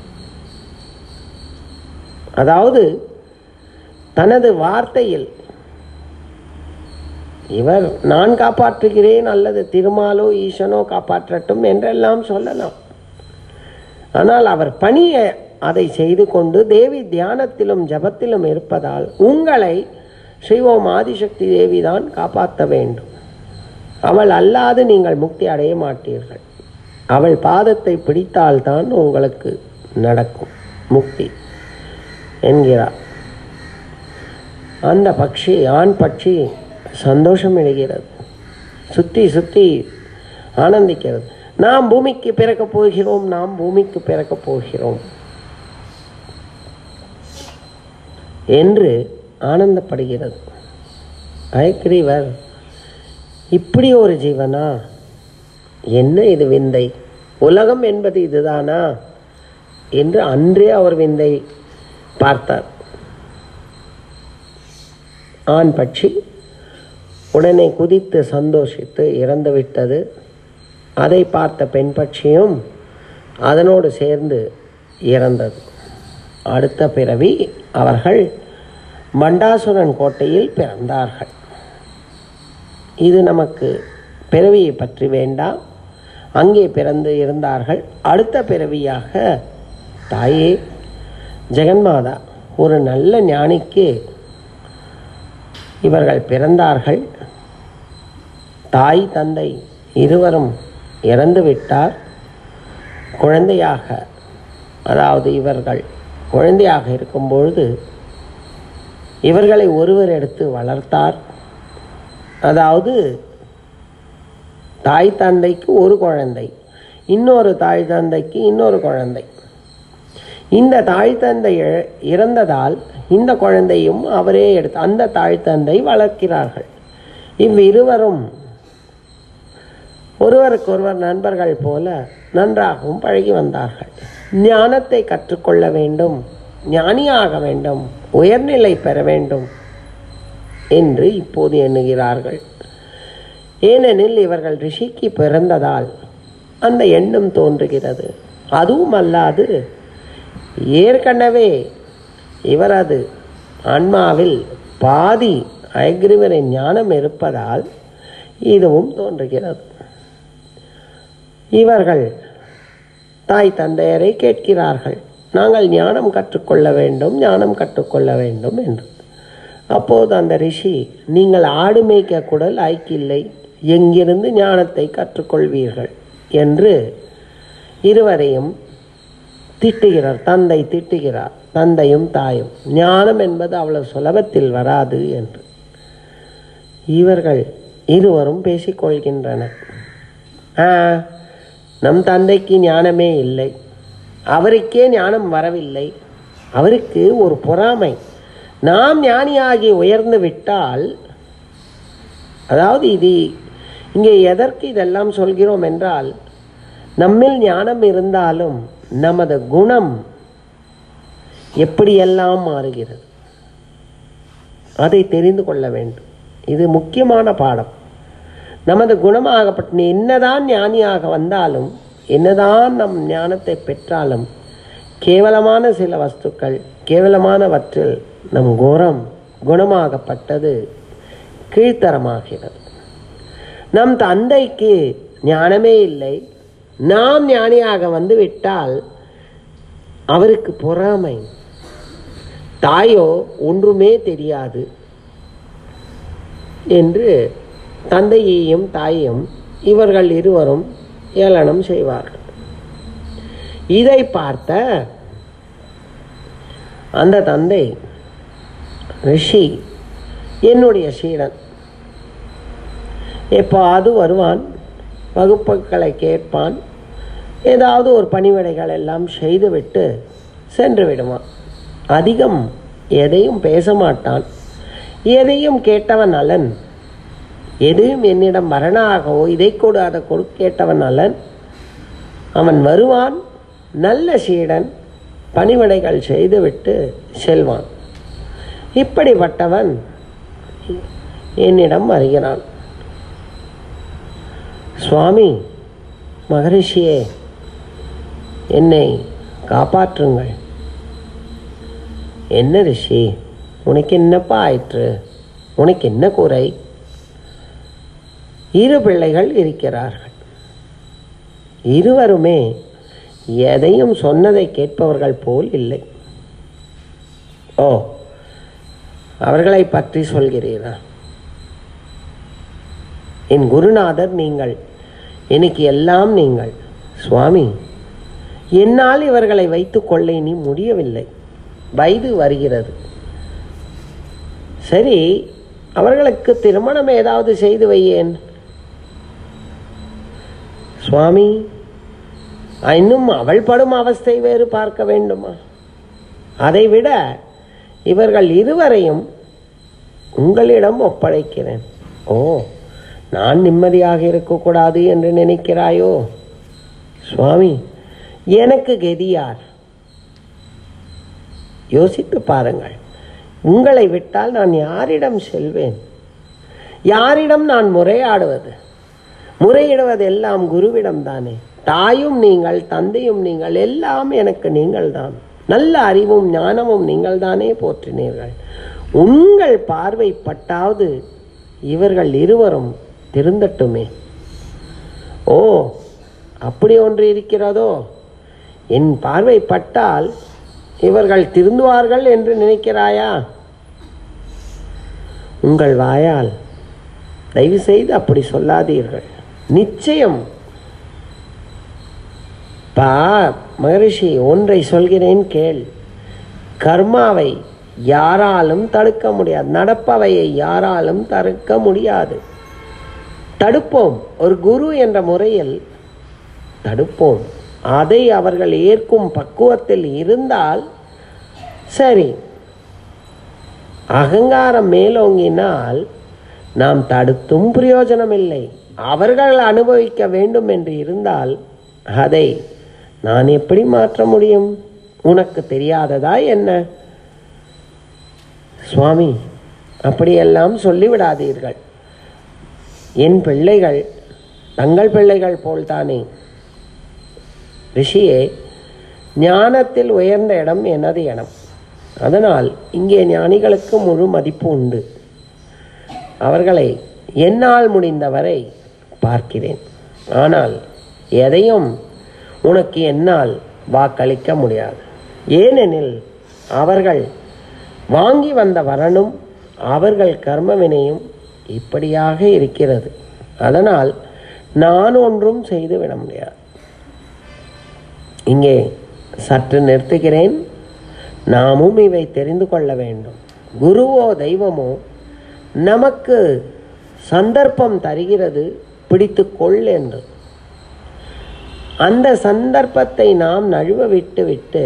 அதாவது தனது வார்த்தையில் இவர் நான் காப்பாற்றுகிறேன் அல்லது திருமாலோ ஈசனோ காப்பாற்றட்டும் என்றெல்லாம் சொல்லலாம் ஆனால் அவர் பணியை அதை செய்து கொண்டு தேவி தியானத்திலும் ஜபத்திலும் இருப்பதால் உங்களை ஸ்ரீஓம் ஆதிசக்தி தேவி தான் காப்பாற்ற வேண்டும் அவள் அல்லாது நீங்கள் முக்தி அடைய மாட்டீர்கள் அவள் பாதத்தை பிடித்தால்தான் உங்களுக்கு நடக்கும் முக்தி என்கிறார் அந்த பட்சி ஆண் பட்சி சந்தோஷம் அடைகிறது சுற்றி சுற்றி ஆனந்திக்கிறது நாம் பூமிக்கு பிறக்கப் போகிறோம் நாம் பூமிக்கு பிறக்கப் போகிறோம் என்று ஆனந்தப்படுகிறது அயக்ரீவர் இப்படி ஒரு ஜீவனா என்ன இது விந்தை உலகம் என்பது இதுதானா என்று அன்றே அவர் விந்தை பார்த்தார் ஆண் பட்சி உடனே குதித்து சந்தோஷித்து இறந்து விட்டது அதை பார்த்த பெண் பட்சியும் அதனோடு சேர்ந்து இறந்தது அடுத்த பிறவி அவர்கள் மண்டாசுரன் கோட்டையில் பிறந்தார்கள் இது நமக்கு பிறவியை பற்றி வேண்டாம் அங்கே பிறந்து இருந்தார்கள் அடுத்த பிறவியாக தாயே ஜெகன்மாதா ஒரு நல்ல ஞானிக்கு இவர்கள் பிறந்தார்கள் தாய் தந்தை இருவரும் இறந்து விட்டார் குழந்தையாக அதாவது இவர்கள் குழந்தையாக இருக்கும்பொழுது இவர்களை ஒருவர் எடுத்து வளர்த்தார் அதாவது தாய் தந்தைக்கு ஒரு குழந்தை இன்னொரு தாய் தந்தைக்கு இன்னொரு குழந்தை இந்த தாய் தந்தை இழ- இறந்ததால் இந்த குழந்தையும் அவரே எடுத்து அந்த தாய் தந்தை வளர்க்கிறார்கள் இவ்விருவரும் ஒருவருக்கொருவர் நண்பர்கள் போல நன்றாகவும் பழகி வந்தார்கள் ஞானத்தை கற்றுக்கொள்ள வேண்டும் ஞானியாக வேண்டும் உயர்நிலை பெற வேண்டும் என்று இப்போது எண்ணுகிறார்கள் ஏனெனில் இவர்கள் ரிஷிக்கு பிறந்ததால் அந்த எண்ணம் தோன்றுகிறது அதுவும் அல்லாது ஏற்கனவே இவரது ஆன்மாவில் பாதி அயக்ரிவரின் ஞானம் இருப்பதால் இதுவும் தோன்றுகிறது இவர்கள் தாய் தந்தையரை கேட்கிறார்கள் நாங்கள் ஞானம் கற்றுக்கொள்ள வேண்டும் ஞானம் கற்றுக்கொள்ள வேண்டும் என்று அப்போது அந்த ரிஷி நீங்கள் ஆடு மேய்க்க கூட லாய்க்கில்லை எங்கிருந்து ஞானத்தை கற்றுக்கொள்வீர்கள் என்று இருவரையும் திட்டுகிறார் தந்தை திட்டுகிறார் தந்தையும் தாயும் ஞானம் என்பது அவ்வளவு சுலபத்தில் வராது என்று இவர்கள் இருவரும் பேசிக்கொள்கின்றனர் "ஆ, நம் தந்தைக்கு ஞானமே இல்லை அவருக்கே ஞானம் வரவில்லை அவருக்கு ஒரு பொறாமை நாம் ஞானியாகி உயர்ந்து விட்டால் அதாவது இது இங்கே எதற்கு இதெல்லாம் சொல்கிறோம் என்றால் நம்மில் ஞானம் இருந்தாலும் நமது குணம் எப்படியெல்லாம் மாறுகிறது அதை தெரிந்து கொள்ள வேண்டும் இது முக்கியமான பாடம் நமது குணமாகப்பட்ட நீ என்னதான் ஞானியாக வந்தாலும் என்னதான் நம் ஞானத்தை பெற்றாலும் கேவலமான சில வஸ்துக்கள் கேவலமானவற்றில் நம் குணம் குணமாகப்பட்டது கீழ்த்தரமாகிறது நம் தந்தைக்கு ஞானமே இல்லை நாம் ஞானியாக வந்து விட்டால் அவருக்கு பொறாமை தாயோ ஒன்றுமே தெரியாது என்று தந்தையையும் தாயையும் இவர்கள் இருவரும் ஏளனம் செய்வார்கள் இதை பார்த்த அந்த தந்தை ரிஷி என்னுடைய சீடன் எப்போது வருவான் வகுப்புகளை கேட்பான் ஏதாவது ஒரு பணிவிடைகள் எல்லாம் செய்துவிட்டு சென்று விடுவான் அதிகம் எதையும் பேச மாட்டான் எதையும் கேட்டவன் அல்லன் எதையும் என்னிடம் மரணாகவோ இதை கொடு அதை கொடு கேட்டவன் அல்லன் அவன் வருவான் நல்ல சீடன் பணிவிடைகள் செய்துவிட்டு செல்வான் இப்படிப்பட்டவன் என்னிடம் வருகிறான் சுவாமி மகரிஷியே என்னை காப்பாற்றுங்கள் என்ன ரிஷி உனக்கு என்னப்பா ஆயிற்று உனக்கு என்ன குறை இரு பிள்ளைகள் இருக்கிறார்கள் இருவருமே எதையும் சொன்னதை கேட்பவர்கள் போல் இல்லை ஓ அவர்களை பற்றி சொல்கிறீரா என் குருநாதர் நீங்கள் எனக்கு எல்லாம் நீங்கள் சுவாமி என்னால் இவர்களை வைத்துக்கொள்ள இனி முடியவில்லை வயது வருகிறது சரி அவர்களுக்கு திருமணம் ஏதாவது செய்து வையேன் சுவாமி இன்னும் அவள் படும் அவஸ்தை வேறு பார்க்க வேண்டுமா அதைவிட இவர்கள் இருவரையும் உங்களிடம் ஒப்படைக்கிறேன் ஓ நான் நிம்மதியாக இருக்கக்கூடாது என்று நினைக்கிறாயோ சுவாமி எனக்கு கெதியார் யோசித்து பாருங்கள் உங்களை விட்டால் நான் யாரிடம் செல்வேன் யாரிடம் நான் முறையாடுவது முறையிடுவது எல்லாம் குருவிடம் தானே தாயும் நீங்கள் தந்தையும் நீங்கள் எல்லாம் எனக்கு நீங்கள்தான் நல்ல அறிவும் ஞானமும் நீங்கள் தானே போற்றினீர்கள் உங்கள் பார்வைப்பட்டாவது இவர்கள் இருவரும் திருந்தட்டுமே ஓ அப்படி ஒன்று இருக்கிறதோ என் பார்வைப்பட்டால் இவர்கள் திருந்துவார்கள் என்று நினைக்கிறாயா உங்கள் வாயால் தயவு செய்து அப்படி சொல்லாதீர்கள் நிச்சயம் பா மகரிஷி ஒன்றை சொல்கிறேன் கேள் கர்மாவை யாராலும் தடுக்க முடியாது நடப்பவையை யாராலும் தடுக்க முடியாது தடுப்போம் ஒரு குரு என்ற முறையில் தடுப்போம் அதை அவர்கள் ஏற்கும் பக்குவத்தில் இருந்தால் சரி அகங்காரம் மேலோங்கினால் நாம் தடுத்தும் பிரயோஜனம் இல்லை அவர்கள் அனுபவிக்க வேண்டும் என்று இருந்தால் அதை நான் எப்படி மாற்ற முடியும் உனக்கு தெரியாததா என்ன சுவாமி அப்படியெல்லாம் சொல்லிவிடாதீர்கள் என் பிள்ளைகள் தங்கள் பிள்ளைகள் போல்தானே ரிஷியே ஞானத்தில் உயர்ந்த இடம் எனது இடம் அதனால் இங்கே ஞானிகளுக்கு முழு மதிப்பு உண்டு அவர்களை என்னால் முடிந்தவரை பார்க்கிறேன் ஆனால் எதையும் உனக்கு என்னால் வாக்களிக்க முடியாது ஏனெனில் அவர்கள் வாங்கி வந்த வரனும் அவர்கள் கர்மவினையும் இப்படியாக இருக்கிறது அதனால் நான் ஒன்றும் செய்து விட முடியாது இங்கே சற்று நிறுத்துகிறேன் நாமும் இவை தெரிந்து கொள்ள வேண்டும் குருவோ தெய்வமோ நமக்கு சந்தர்ப்பம் தருகிறது பிடித்து கொள் என்று அந்த சந்தர்ப்பத்தை நாம் நழுவ விட்டு விட்டு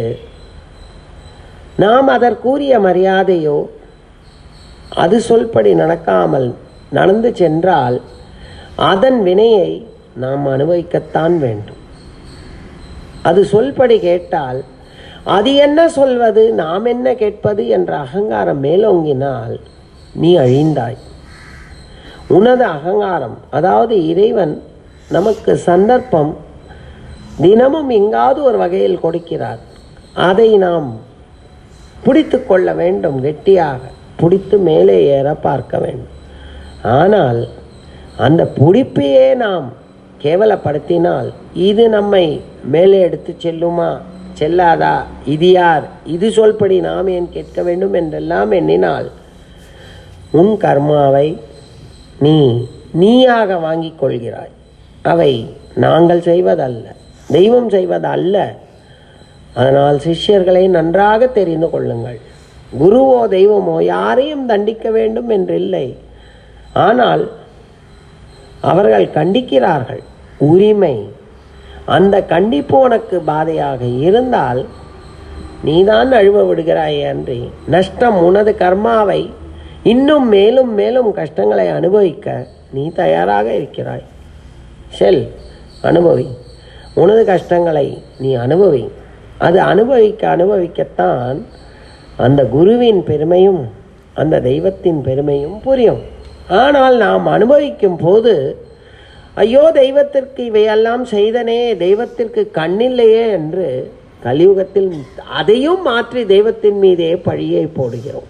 நாம் அதற்குரிய மரியாதையோ அது சொல்படி நடக்காமல் நடந்து சென்றால் அதன் வினையை நாம் அனுபவிக்கத்தான் வேண்டும் அது சொல்படி கேட்டால் அது என்ன சொல்வது நாம் என்ன கேட்பது என்ற அகங்காரம் மேலோங்கினால் நீ அழிந்தாய் உனது அகங்காரம் அதாவது இறைவன் நமக்கு சந்தர்ப்பம் தினமும் எங்காவது ஒரு வகையில் கொடுக்கிறார் அதை நாம் பிடித்து கொள்ள வேண்டும் கெட்டியாக பிடித்து மேலே ஏற பார்க்க வேண்டும் ஆனால் அந்த பிடிப்பையே நாம் கேவலப்படுத்தினால் இது நம்மை மேலே எடுத்து செல்லுமா செல்லாதா இது யார் இது சொல்படி நாம் ஏன் கேட்க வேண்டும் என்றெல்லாம் எண்ணினால் உன் கர்மாவை நீ நீயாக வாங்கிக் கொள்கிறாய் அவை நாங்கள் செய்வதல்ல தெய்வம் செய்வதல்ல அதனால் சிஷ்யர்களை நன்றாக தெரிந்து கொள்ளுங்கள் குருவோ தெய்வமோ யாரையும் தண்டிக்க வேண்டும் என்றில்லை ஆனால் அவர்கள் கண்டிக்கிறார்கள் உரிமை அந்த கண்டிப்பு உனக்கு பாதையாக இருந்தால் நீதான் அழுவ விடுகிறாய் அன்றி நஷ்டம் உனது கர்மாவை இன்னும் மேலும் மேலும் கஷ்டங்களை அனுபவிக்க நீ தயாராக இருக்கிறாய் செல் அனுபவி உனது கஷ்டங்களை நீ அனுபவி அது அனுபவிக்க அனுபவிக்கத்தான் அந்த குருவின் பெருமையும் அந்த தெய்வத்தின் பெருமையும் புரியும் ஆனால் நாம் அனுபவிக்கும் போது ஐயோ தெய்வத்திற்கு இவையெல்லாம் செய்தனே தெய்வத்திற்கு கண்ணில்லையே என்று கலியுகத்தில் அதையும் மாற்றி தெய்வத்தின் மீதே பழியை போடுகிறோம்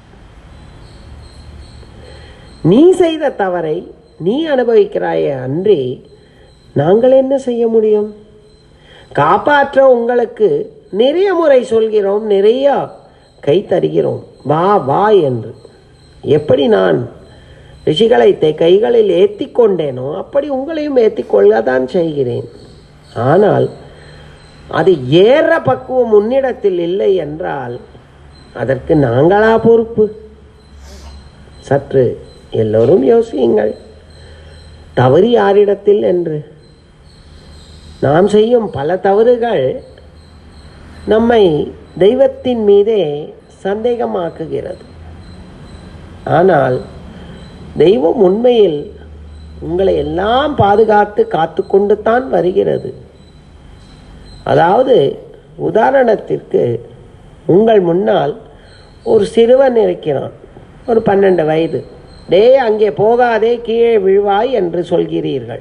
நீ செய்த தவறை நீ அனுபவிக்கிறாயே அன்றி நாங்கள் என்ன செய்ய முடியும் காப்பாற்ற உங்களுக்கு நிறைய முறை சொல்கிறோம் நிறைய கை தருகிறோம் வா வா என்று எப்படி நான் ரிஷிகளை தை- கைகளில் ஏற்றி கொண்டேனோ அப்படி உங்களையும் ஏற்றி கொள்ளத்தான் செய்கிறேன் ஆனால் அது ஏற பக்குவம் உன்னிடத்தில் இல்லை என்றால் அதற்கு நாங்களா பொறுப்பு சற்று எல்லோரும் யோசியுங்கள் தவறு யாரிடத்தில் என்று நாம் செய்யும் பல தவறுகள் நம்மை தெய்வத்தின் மீதே சந்தேகமாக்குகிறது ஆனால் தெய்வம் உண்மையில் உங்களை எல்லாம் பாதுகாத்து காத்து கொண்டு தான் வருகிறது அதாவது உதாரணத்திற்கு உங்கள் முன்னால் ஒரு சிறுவன் இருக்கிறான் ஒரு பன்னெண்டு வயது டே அங்கே போகாதே கீழே விழுவாய் என்று சொல்கிறீர்கள்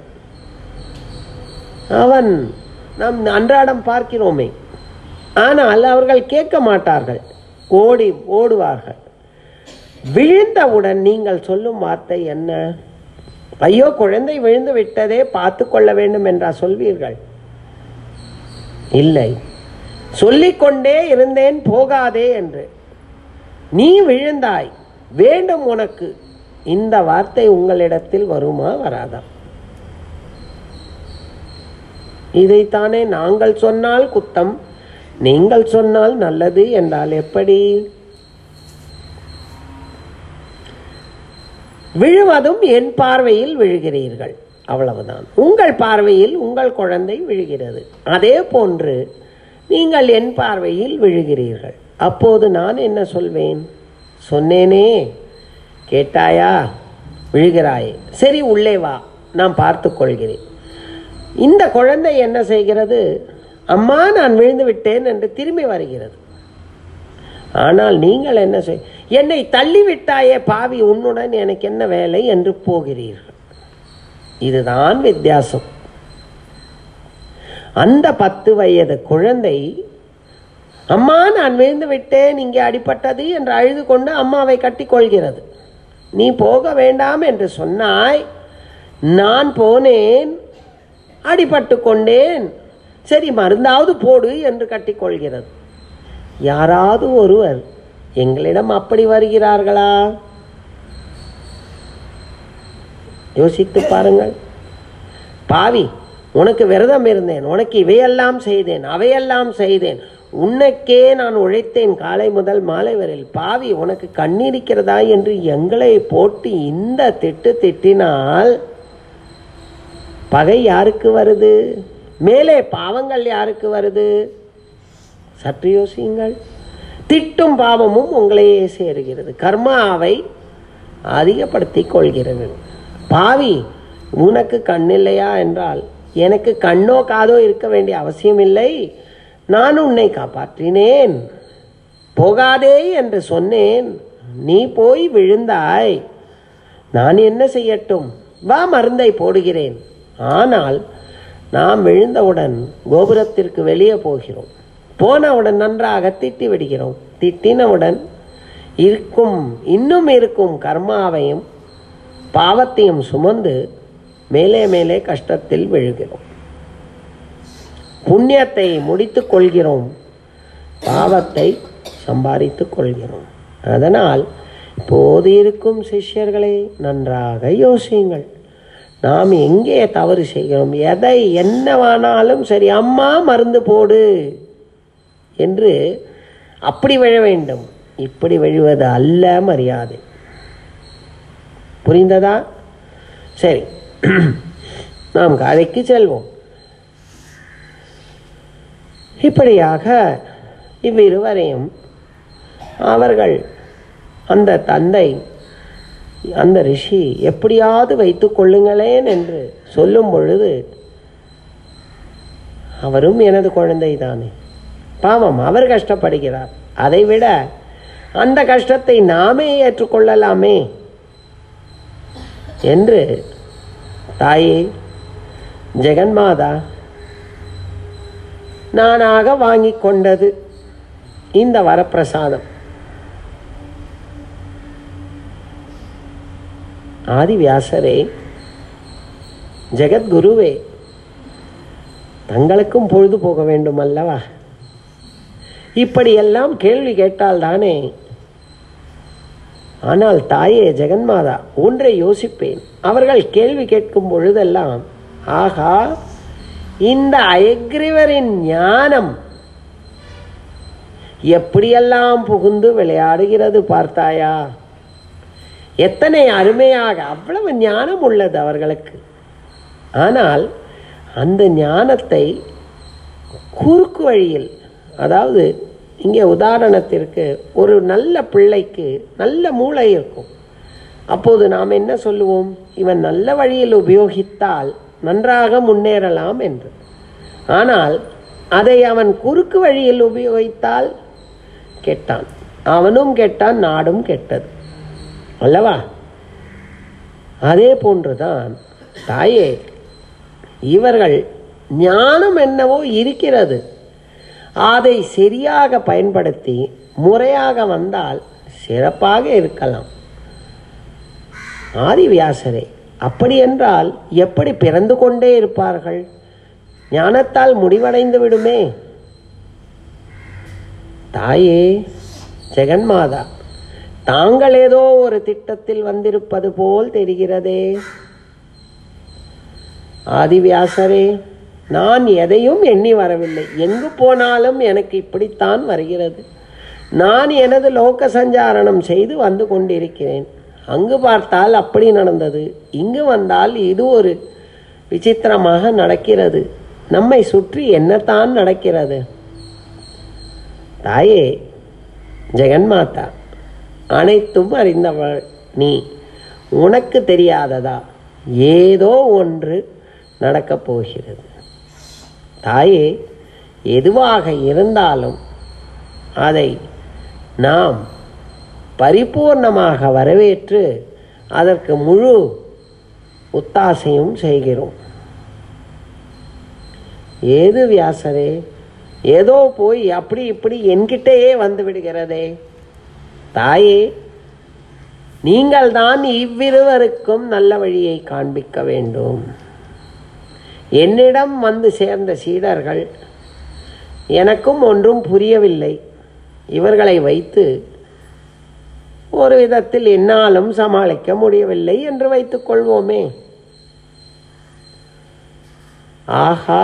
அவன் நாம் அன்றாடம் பார்க்கிறோமே ஆனால் அவர்கள் கேட்க மாட்டார்கள் ஓடி ஓடுவார்கள் விழுந்தவுடன் நீங்கள் சொல்லும் வார்த்தை என்ன ஐயோ குழந்தை விழுந்து விட்டதே பார்த்து கொள்ள வேண்டும் என்றா சொல்வீர்கள் இல்லை சொல்லிக்கொண்டே இருந்தேன் போகாதே என்று நீ விழுந்தாய் வேண்டும் உனக்கு இந்த வார்த்தை உங்களிடத்தில் வருமா வராதா இதைத்தானே நாங்கள் சொன்னால் குத்தம் நீங்கள் சொன்னால் நல்லது என்றால் எப்படி விழுவதும் என் பார்வையில் விழுகிறீர்கள் அவ்வளவுதான் உங்கள் பார்வையில் உங்கள் குழந்தை விழுகிறது அதே போன்று நீங்கள் என் பார்வையில் விழுகிறீர்கள் அப்போது நான் என்ன சொல்வேன் சொன்னேனே கேட்டாயா விழுகிறாயே சரி உள்ளே வா நான் பார்த்து கொள்கிறேன் இந்த குழந்தை என்ன செய்கிறது அம்மா நான் விழுந்து விட்டேன் என்று திரும்பி வருகிறது ஆனால் நீங்கள் என்ன செய் என்னை தள்ளி விட்டாயே பாவி உன்னுடன் எனக்கு என்ன வேலை என்று போகிறீர்கள் இதுதான் வித்தியாசம் அந்த பத்து வயது குழந்தை அம்மா நான் விழுந்து விட்டேன் இங்கே அடிபட்டது என்று அழுது கொண்டு அம்மாவை கட்டிக்கொள்கிறது நீ போக வேண்டாம் என்று சொன்னாய் நான் போனேன் அடிபட்டு கொண்டேன் சரி மருந்தாவது போடு என்று கட்டிக்கொள்கிறது யாராவது ஒருவர் எங்களிடம் அப்படி வருகிறார்களா யோசித்து பாருங்கள் பாவி உனக்கு விரதம் இருந்தேன் உனக்கு இவையெல்லாம் செய்தேன் அவையெல்லாம் செய்தேன் உனக்கே நான் உழைத்தேன் காலை முதல் மாலை வரையில் பாவி உனக்கு கண்ணிருக்கிறதா என்று எங்களை போட்டு இந்த திட்டு திட்டினால் பகை யாருக்கு வருது மேலே பாவங்கள் யாருக்கு வருது சற்று யோசியுங்கள் திட்டும் பாவமும் உங்களையே சேருகிறது கர்மாவை அதிகப்படுத்தி கொள்கிறது பாவி உனக்கு கண்ணில்லையா என்றால் எனக்கு கண்ணோ காதோ இருக்க வேண்டிய அவசியம் இல்லை நான் உன்னை காப்பாற்றினேன் போகாதே என்று சொன்னேன் நீ போய் விழுந்தாய் நான் என்ன செய்யட்டும் வா மருந்தை போடுகிறேன் ஆனால் நாம் விழுந்தவுடன் கோபுரத்திற்கு வெளியே போகிறோம் போனவுடன் நன்றாக திட்டி விடுகிறோம் திட்டினவுடன் இருக்கும் இன்னும் இருக்கும் கர்மாவையும் பாவத்தையும் சுமந்து மேலே மேலே கஷ்டத்தில் விழுகிறோம் புண்ணியத்தை முடித்துக் கொள்கிறோம் பாவத்தை சம்பாதித்துக் கொள்கிறோம் அதனால் இப்போது இருக்கும் சிஷ்யர்களை நன்றாக யோசியுங்கள் நாம் எங்கே தவறு செய்கிறோம் எதை என்னவானாலும் சரி அம்மா மருந்து போடு என்று அப்படி விழ வேண்டும் இப்படி விழுவது அல்ல மரியாதை புரிந்ததா சரி நாம் கதைக்கு செல்வோம் இப்படியாக இவ்விருவரையும் அவர்கள் அந்த தந்தை அந்த ரிஷி எப்படியாவது வைத்துக் கொள்ளுங்களேன் என்று சொல்லும் பொழுது அவரும் எனது குழந்தை தானே பாவம் அவர் கஷ்டப்படுகிறார் அதைவிட அந்த கஷ்டத்தை நாமே ஏற்றுக்கொள்ளலாமே என்று தாயே ஜெகன்மாதா நானாக வாங்கி கொண்டது இந்த வரப்பிரசாதம் ஆதிவியாசரே ஜெகத்குருவே தங்களுக்கும் பொழுது போக வேண்டும் அல்லவா இப்படியெல்லாம் கேள்வி கேட்டால் தானே ஆனால் தாயே ஜெகன்மாதா ஒன்றை யோசிப்பேன் அவர்கள் கேள்வி கேட்கும் பொழுதெல்லாம் ஆகா இந்த அயக்ரிவரின் ஞானம் எப்படியெல்லாம் புகுந்து விளையாடுகிறது பார்த்தாயா எத்தனை அருமையாக அவ்வளவு ஞானம் உள்ளது அவர்களுக்கு ஆனால் அந்த ஞானத்தை குறுக்கு வழியில் அதாவது இங்கே உதாரணத்திற்கு ஒரு நல்ல பிள்ளைக்கு நல்ல மூளை இருக்கும் அப்போது நாம் என்ன சொல்லுவோம் இவன் நல்ல வழியில் உபயோகித்தால் நன்றாக முன்னேறலாம் என்று ஆனால் அதை அவன் குறுக்கு வழியில் உபயோகித்தால் கெட்டான் அவனும் கெட்டான் நாடும் கெட்டது அல்லவா அதே போன்றுதான் தாயே இவர்கள் ஞானம் என்னவோ இருக்கிறது அதை சரியாக பயன்படுத்தி முறையாக வந்தால் சிறப்பாக இருக்கலாம் ஆதிவியாசரே அப்படி என்றால் எப்படி பிறந்து கொண்டே இருப்பார்கள் ஞானத்தால் முடிவடைந்து விடுமே தாயே ஜெகன்மாதா தாங்கள் ஏதோ ஒரு திட்டத்தில் வந்திருப்பது போல் தெரிகிறதே ஆதிவியாசரே நான் எதையும் எண்ணி வரவில்லை எங்கு போனாலும் எனக்கு இப்படித்தான் வருகிறது நான் எனது லோக சஞ்சாரணம் செய்து வந்து கொண்டிருக்கிறேன் அங்கு பார்த்தால் அப்படி நடந்தது இங்கு வந்தால் இது ஒரு விசித்திரமாக நடக்கிறது நம்மை சுற்றி என்னத்தான் நடக்கிறது தாயே ஜெகன்மாதா அனைத்தும் அறிந்தவள் நீ உனக்கு தெரியாததா ஏதோ ஒன்று நடக்கப் போகிறது தாயே எதுவாக இருந்தாலும் அதை நாம் பரிபூர்ணமாக வரவேற்று அதற்கு முழு ஒத்தாசையும் செய்கிறோம் ஏது வியாசரே ஏதோ போய் அப்படி இப்படி என்கிட்டயே வந்து விடுகிறதே தாயே நீங்கள் தான் இவ்விருவருக்கும் நல்ல வழியை காண்பிக்க வேண்டும் என்னிடம் வந்து சேர்ந்த சீடர்கள் எனக்கும் ஒன்றும் புரியவில்லை இவர்களை வைத்து ஒரு விதத்தில் என்னாலும் சமாளிக்க முடியவில்லை என்று வைத்துக் கொள்வோமே ஆஹா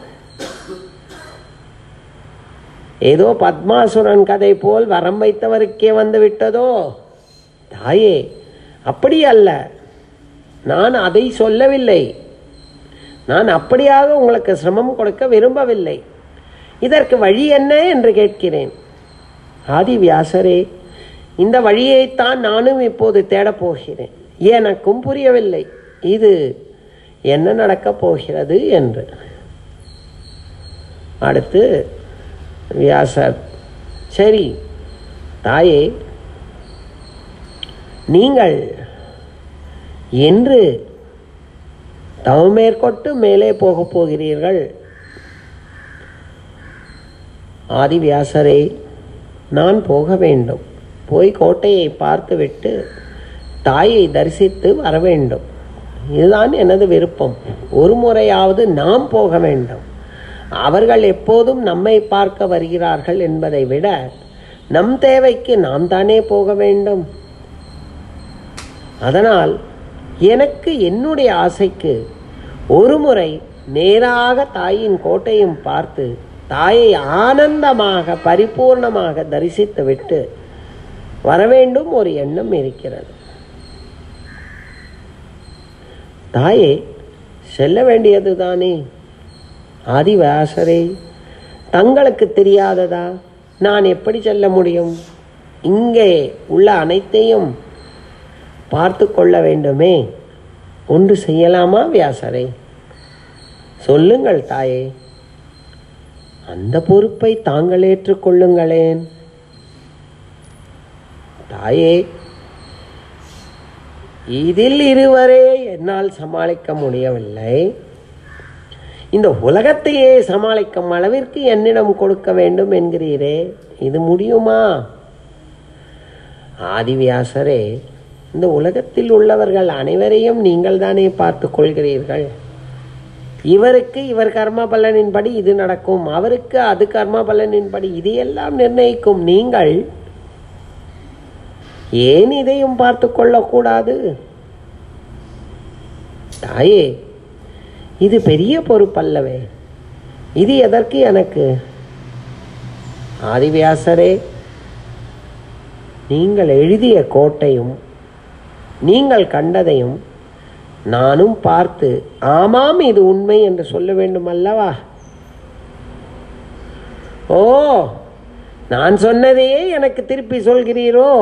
ஏதோ பத்மாசுரன் கதை போல் வரம் வைத்தவருக்கே வந்து விட்டதோ தாயே அப்படி அல்ல நான் அதை சொல்லவில்லை நான் அப்படியாக உங்களுக்கு சிரமம் கொடுக்க விரும்பவில்லை இதற்கு வழி என்ன என்று கேட்கிறேன் ஆதி வியாசரே இந்த வழியைத்தான் நானும் இப்போது தேடப் போகிறேன் எனக்கும் புரியவில்லை இது என்ன நடக்கப் போகிறது என்று அடுத்து வியாசர் சரி தாயே நீங்கள் என்று தவமேற்கொண்டு மேலே போகப் போகிறீர்கள் ஆதிவியாசரே நான் போக வேண்டும் போய் கோட்டையை பார்த்துவிட்டு தாயை தரிசித்து வர வேண்டும் இதுதான் எனது விருப்பம் ஒரு முறையாவது நாம் போக வேண்டும் அவர்கள் எப்போதும் நம்மை பார்க்க வருகிறார்கள் என்பதை விட நம் தேவைக்கு நாம் தானே போக வேண்டும் அதனால் எனக்கு என்னுடைய ஆசைக்கு ஒரு முறை நேராக தாயின் கோட்டையும் பார்த்து தாயை ஆனந்தமாக பரிபூர்ணமாக தரிசித்துவிட்டு வரவேண்டும் ஒரு எண்ணம் இருக்கிறது தாயே செல்ல வேண்டியது தானே ஆதிவாசரே தங்களுக்கு தெரியாததா நான் எப்படி செல்ல முடியும் இங்கே உள்ள அனைத்தையும் பார்த்து கொள்ள வேண்டுமே ஒன்று செய்யலாமா வியாசரே சொல்லுங்கள் தாயே அந்த பொறுப்பை தாங்கள் ஏற்றுக்கொள்ளுங்களேன் தாயே இதில் இருவரே என்னால் சமாளிக்க முடியவில்லை இந்த உலகத்தையே சமாளிக்கும் அளவிற்கு என்னிடம் கொடுக்க வேண்டும் என்கிறீரே இது முடியுமா ஆதிவியாசரே இந்த உலகத்தில் உள்ளவர்கள் அனைவரையும் நீங்கள் தானே பார்த்து கொள்கிறீர்கள் இவருக்கு இவர் கர்ம பலனின்படி இது நடக்கும் அவருக்கு அது கர்ம பலனின்படி இது எல்லாம் நிர்ணயிக்கும் நீங்கள் ஏன் இதையும் பார்த்து கொள்ளக்கூடாது தாயே இது பெரிய பொறுப்பல்லவே இது எதற்கு எனக்கு ஆதிவியாசரே நீங்கள் எழுதிய கோட்டையும் நீங்கள் கண்டதையும் நானும் பார்த்து ஆமாம் இது உண்மை என்று சொல்ல வேண்டும் அல்லவா ஓ நான் சொன்னதையே எனக்கு திருப்பி சொல்கிறீரோ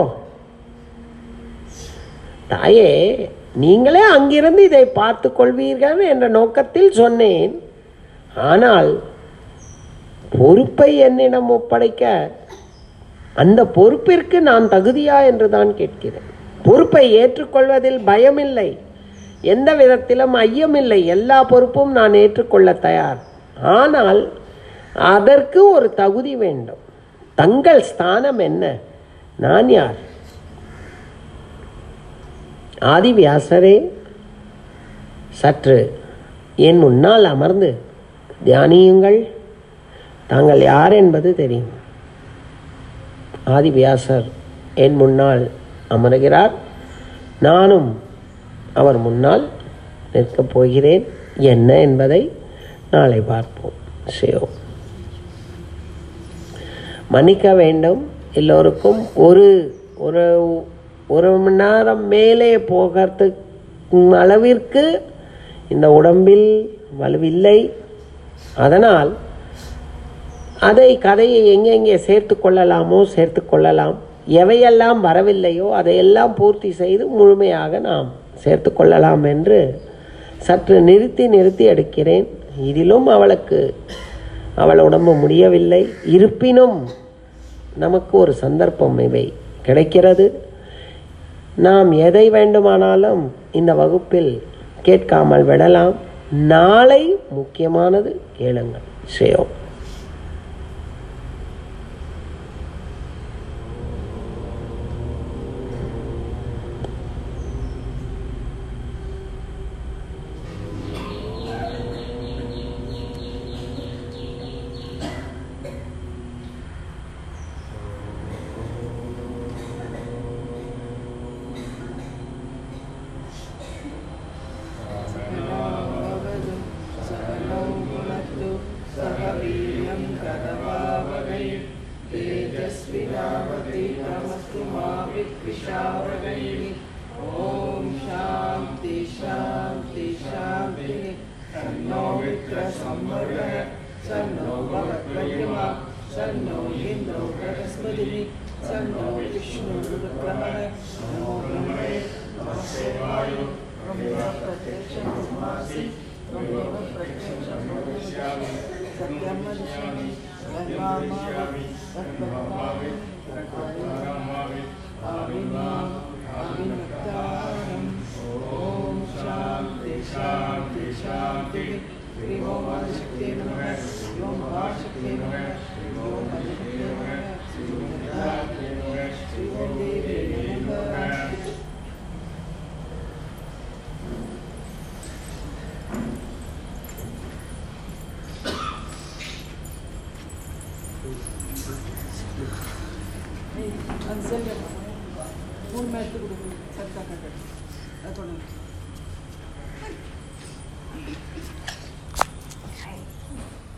தாயே நீங்களே அங்கிருந்து இதை பார்த்து கொள்வீர்கள் என்ற நோக்கத்தில் சொன்னேன் ஆனால் பொறுப்பை என்னிடம் ஒப்படைக்க அந்த பொறுப்பிற்கு நான் தகுதியா என்று தான் கேட்கிறேன் பொறுப்பை ஏற்றுக்கொள்வதில் பயமில்லை எந்த விதத்திலும் ஐயமில்லை எல்லா பொறுப்பும் நான் ஏற்றுக்கொள்ள தயார் ஆனால் அதற்கு ஒரு தகுதி வேண்டும் தங்கள் ஸ்தானம் என்ன நான் யார் ஆதிவியாசரே சற்று என் முன்னால் அமர்ந்து தியானியுங்கள் தாங்கள் யார் என்பது தெரியும் ஆதிவியாசர் என் முன்னால் அமருகிறார் நானும் அவர் முன்னால் நிற்கப் போகிறேன் என்ன என்பதை நாளை பார்ப்போம் சிவம் மன்னிக்க வேண்டும் எல்லோருக்கும் ஒரு ஒரு ஒரு மணி நேரம் மேலே போகிறதுக்கு அளவிற்கு இந்த உடம்பில் வலுவில்லை அதனால் அதை கதையை எங்கெங்கே சேர்த்து கொள்ளலாமோ சேர்த்து கொள்ளலாம் எவையெல்லாம் வரவில்லையோ அதையெல்லாம் பூர்த்தி செய்து முழுமையாக நாம் சேர்த்து கொள்ளலாம் என்று சற்று நிறுத்தி நிறுத்தி எடுக்கிறேன் இதிலும் அவளுக்கு அவள் உடம்பு முடியவில்லை இருப்பினும் நமக்கு ஒரு சந்தர்ப்பம் இவை கிடைக்கிறது நாம் எதை வேண்டுமானாலும் இந்த வகுப்பில் கேட்காமல் விடலாம் நாளை முக்கியமானது கேளுங்கள் ஸ்ரேயோம் सकलो मास्तु मा विद्विषावहैः ॐ शान्ति शान्ति शान्तिः तन्नो मित्रसंवर्गः सन्नो भवद्वर्यमा सन्नो इन्द्रो बृहस्पतिः सन्नो विष्णुरुक्रमः नमो ब्रह्मणे नमस्ते वायु ब्रह्म प्रत्यक्षं ब्रह्मासि ब्रह्मेव प्रत्यक्षं वदिष्यामि सत्यं वदिष्यामि धर्मामावि सत्त्वभावि प्रकारामावि आविर्भाव आविर्मुक्तारम् ॐ शान्ति शान्ति शान्तिः हरि ओम् आदिशक्ते नमः हरि ओम् महाशक्ते नमः हरि ओम् आदिशक्ते नमः श्री ओम् दत्तात्रेय नमः श्री ओम् देवी नमः ಅನ್ಸಲ್ ಮೂರು ಮ್ಯಾಚ್ ಕೊಡು ಸರ್ಕಾರ ಅದೊಂದು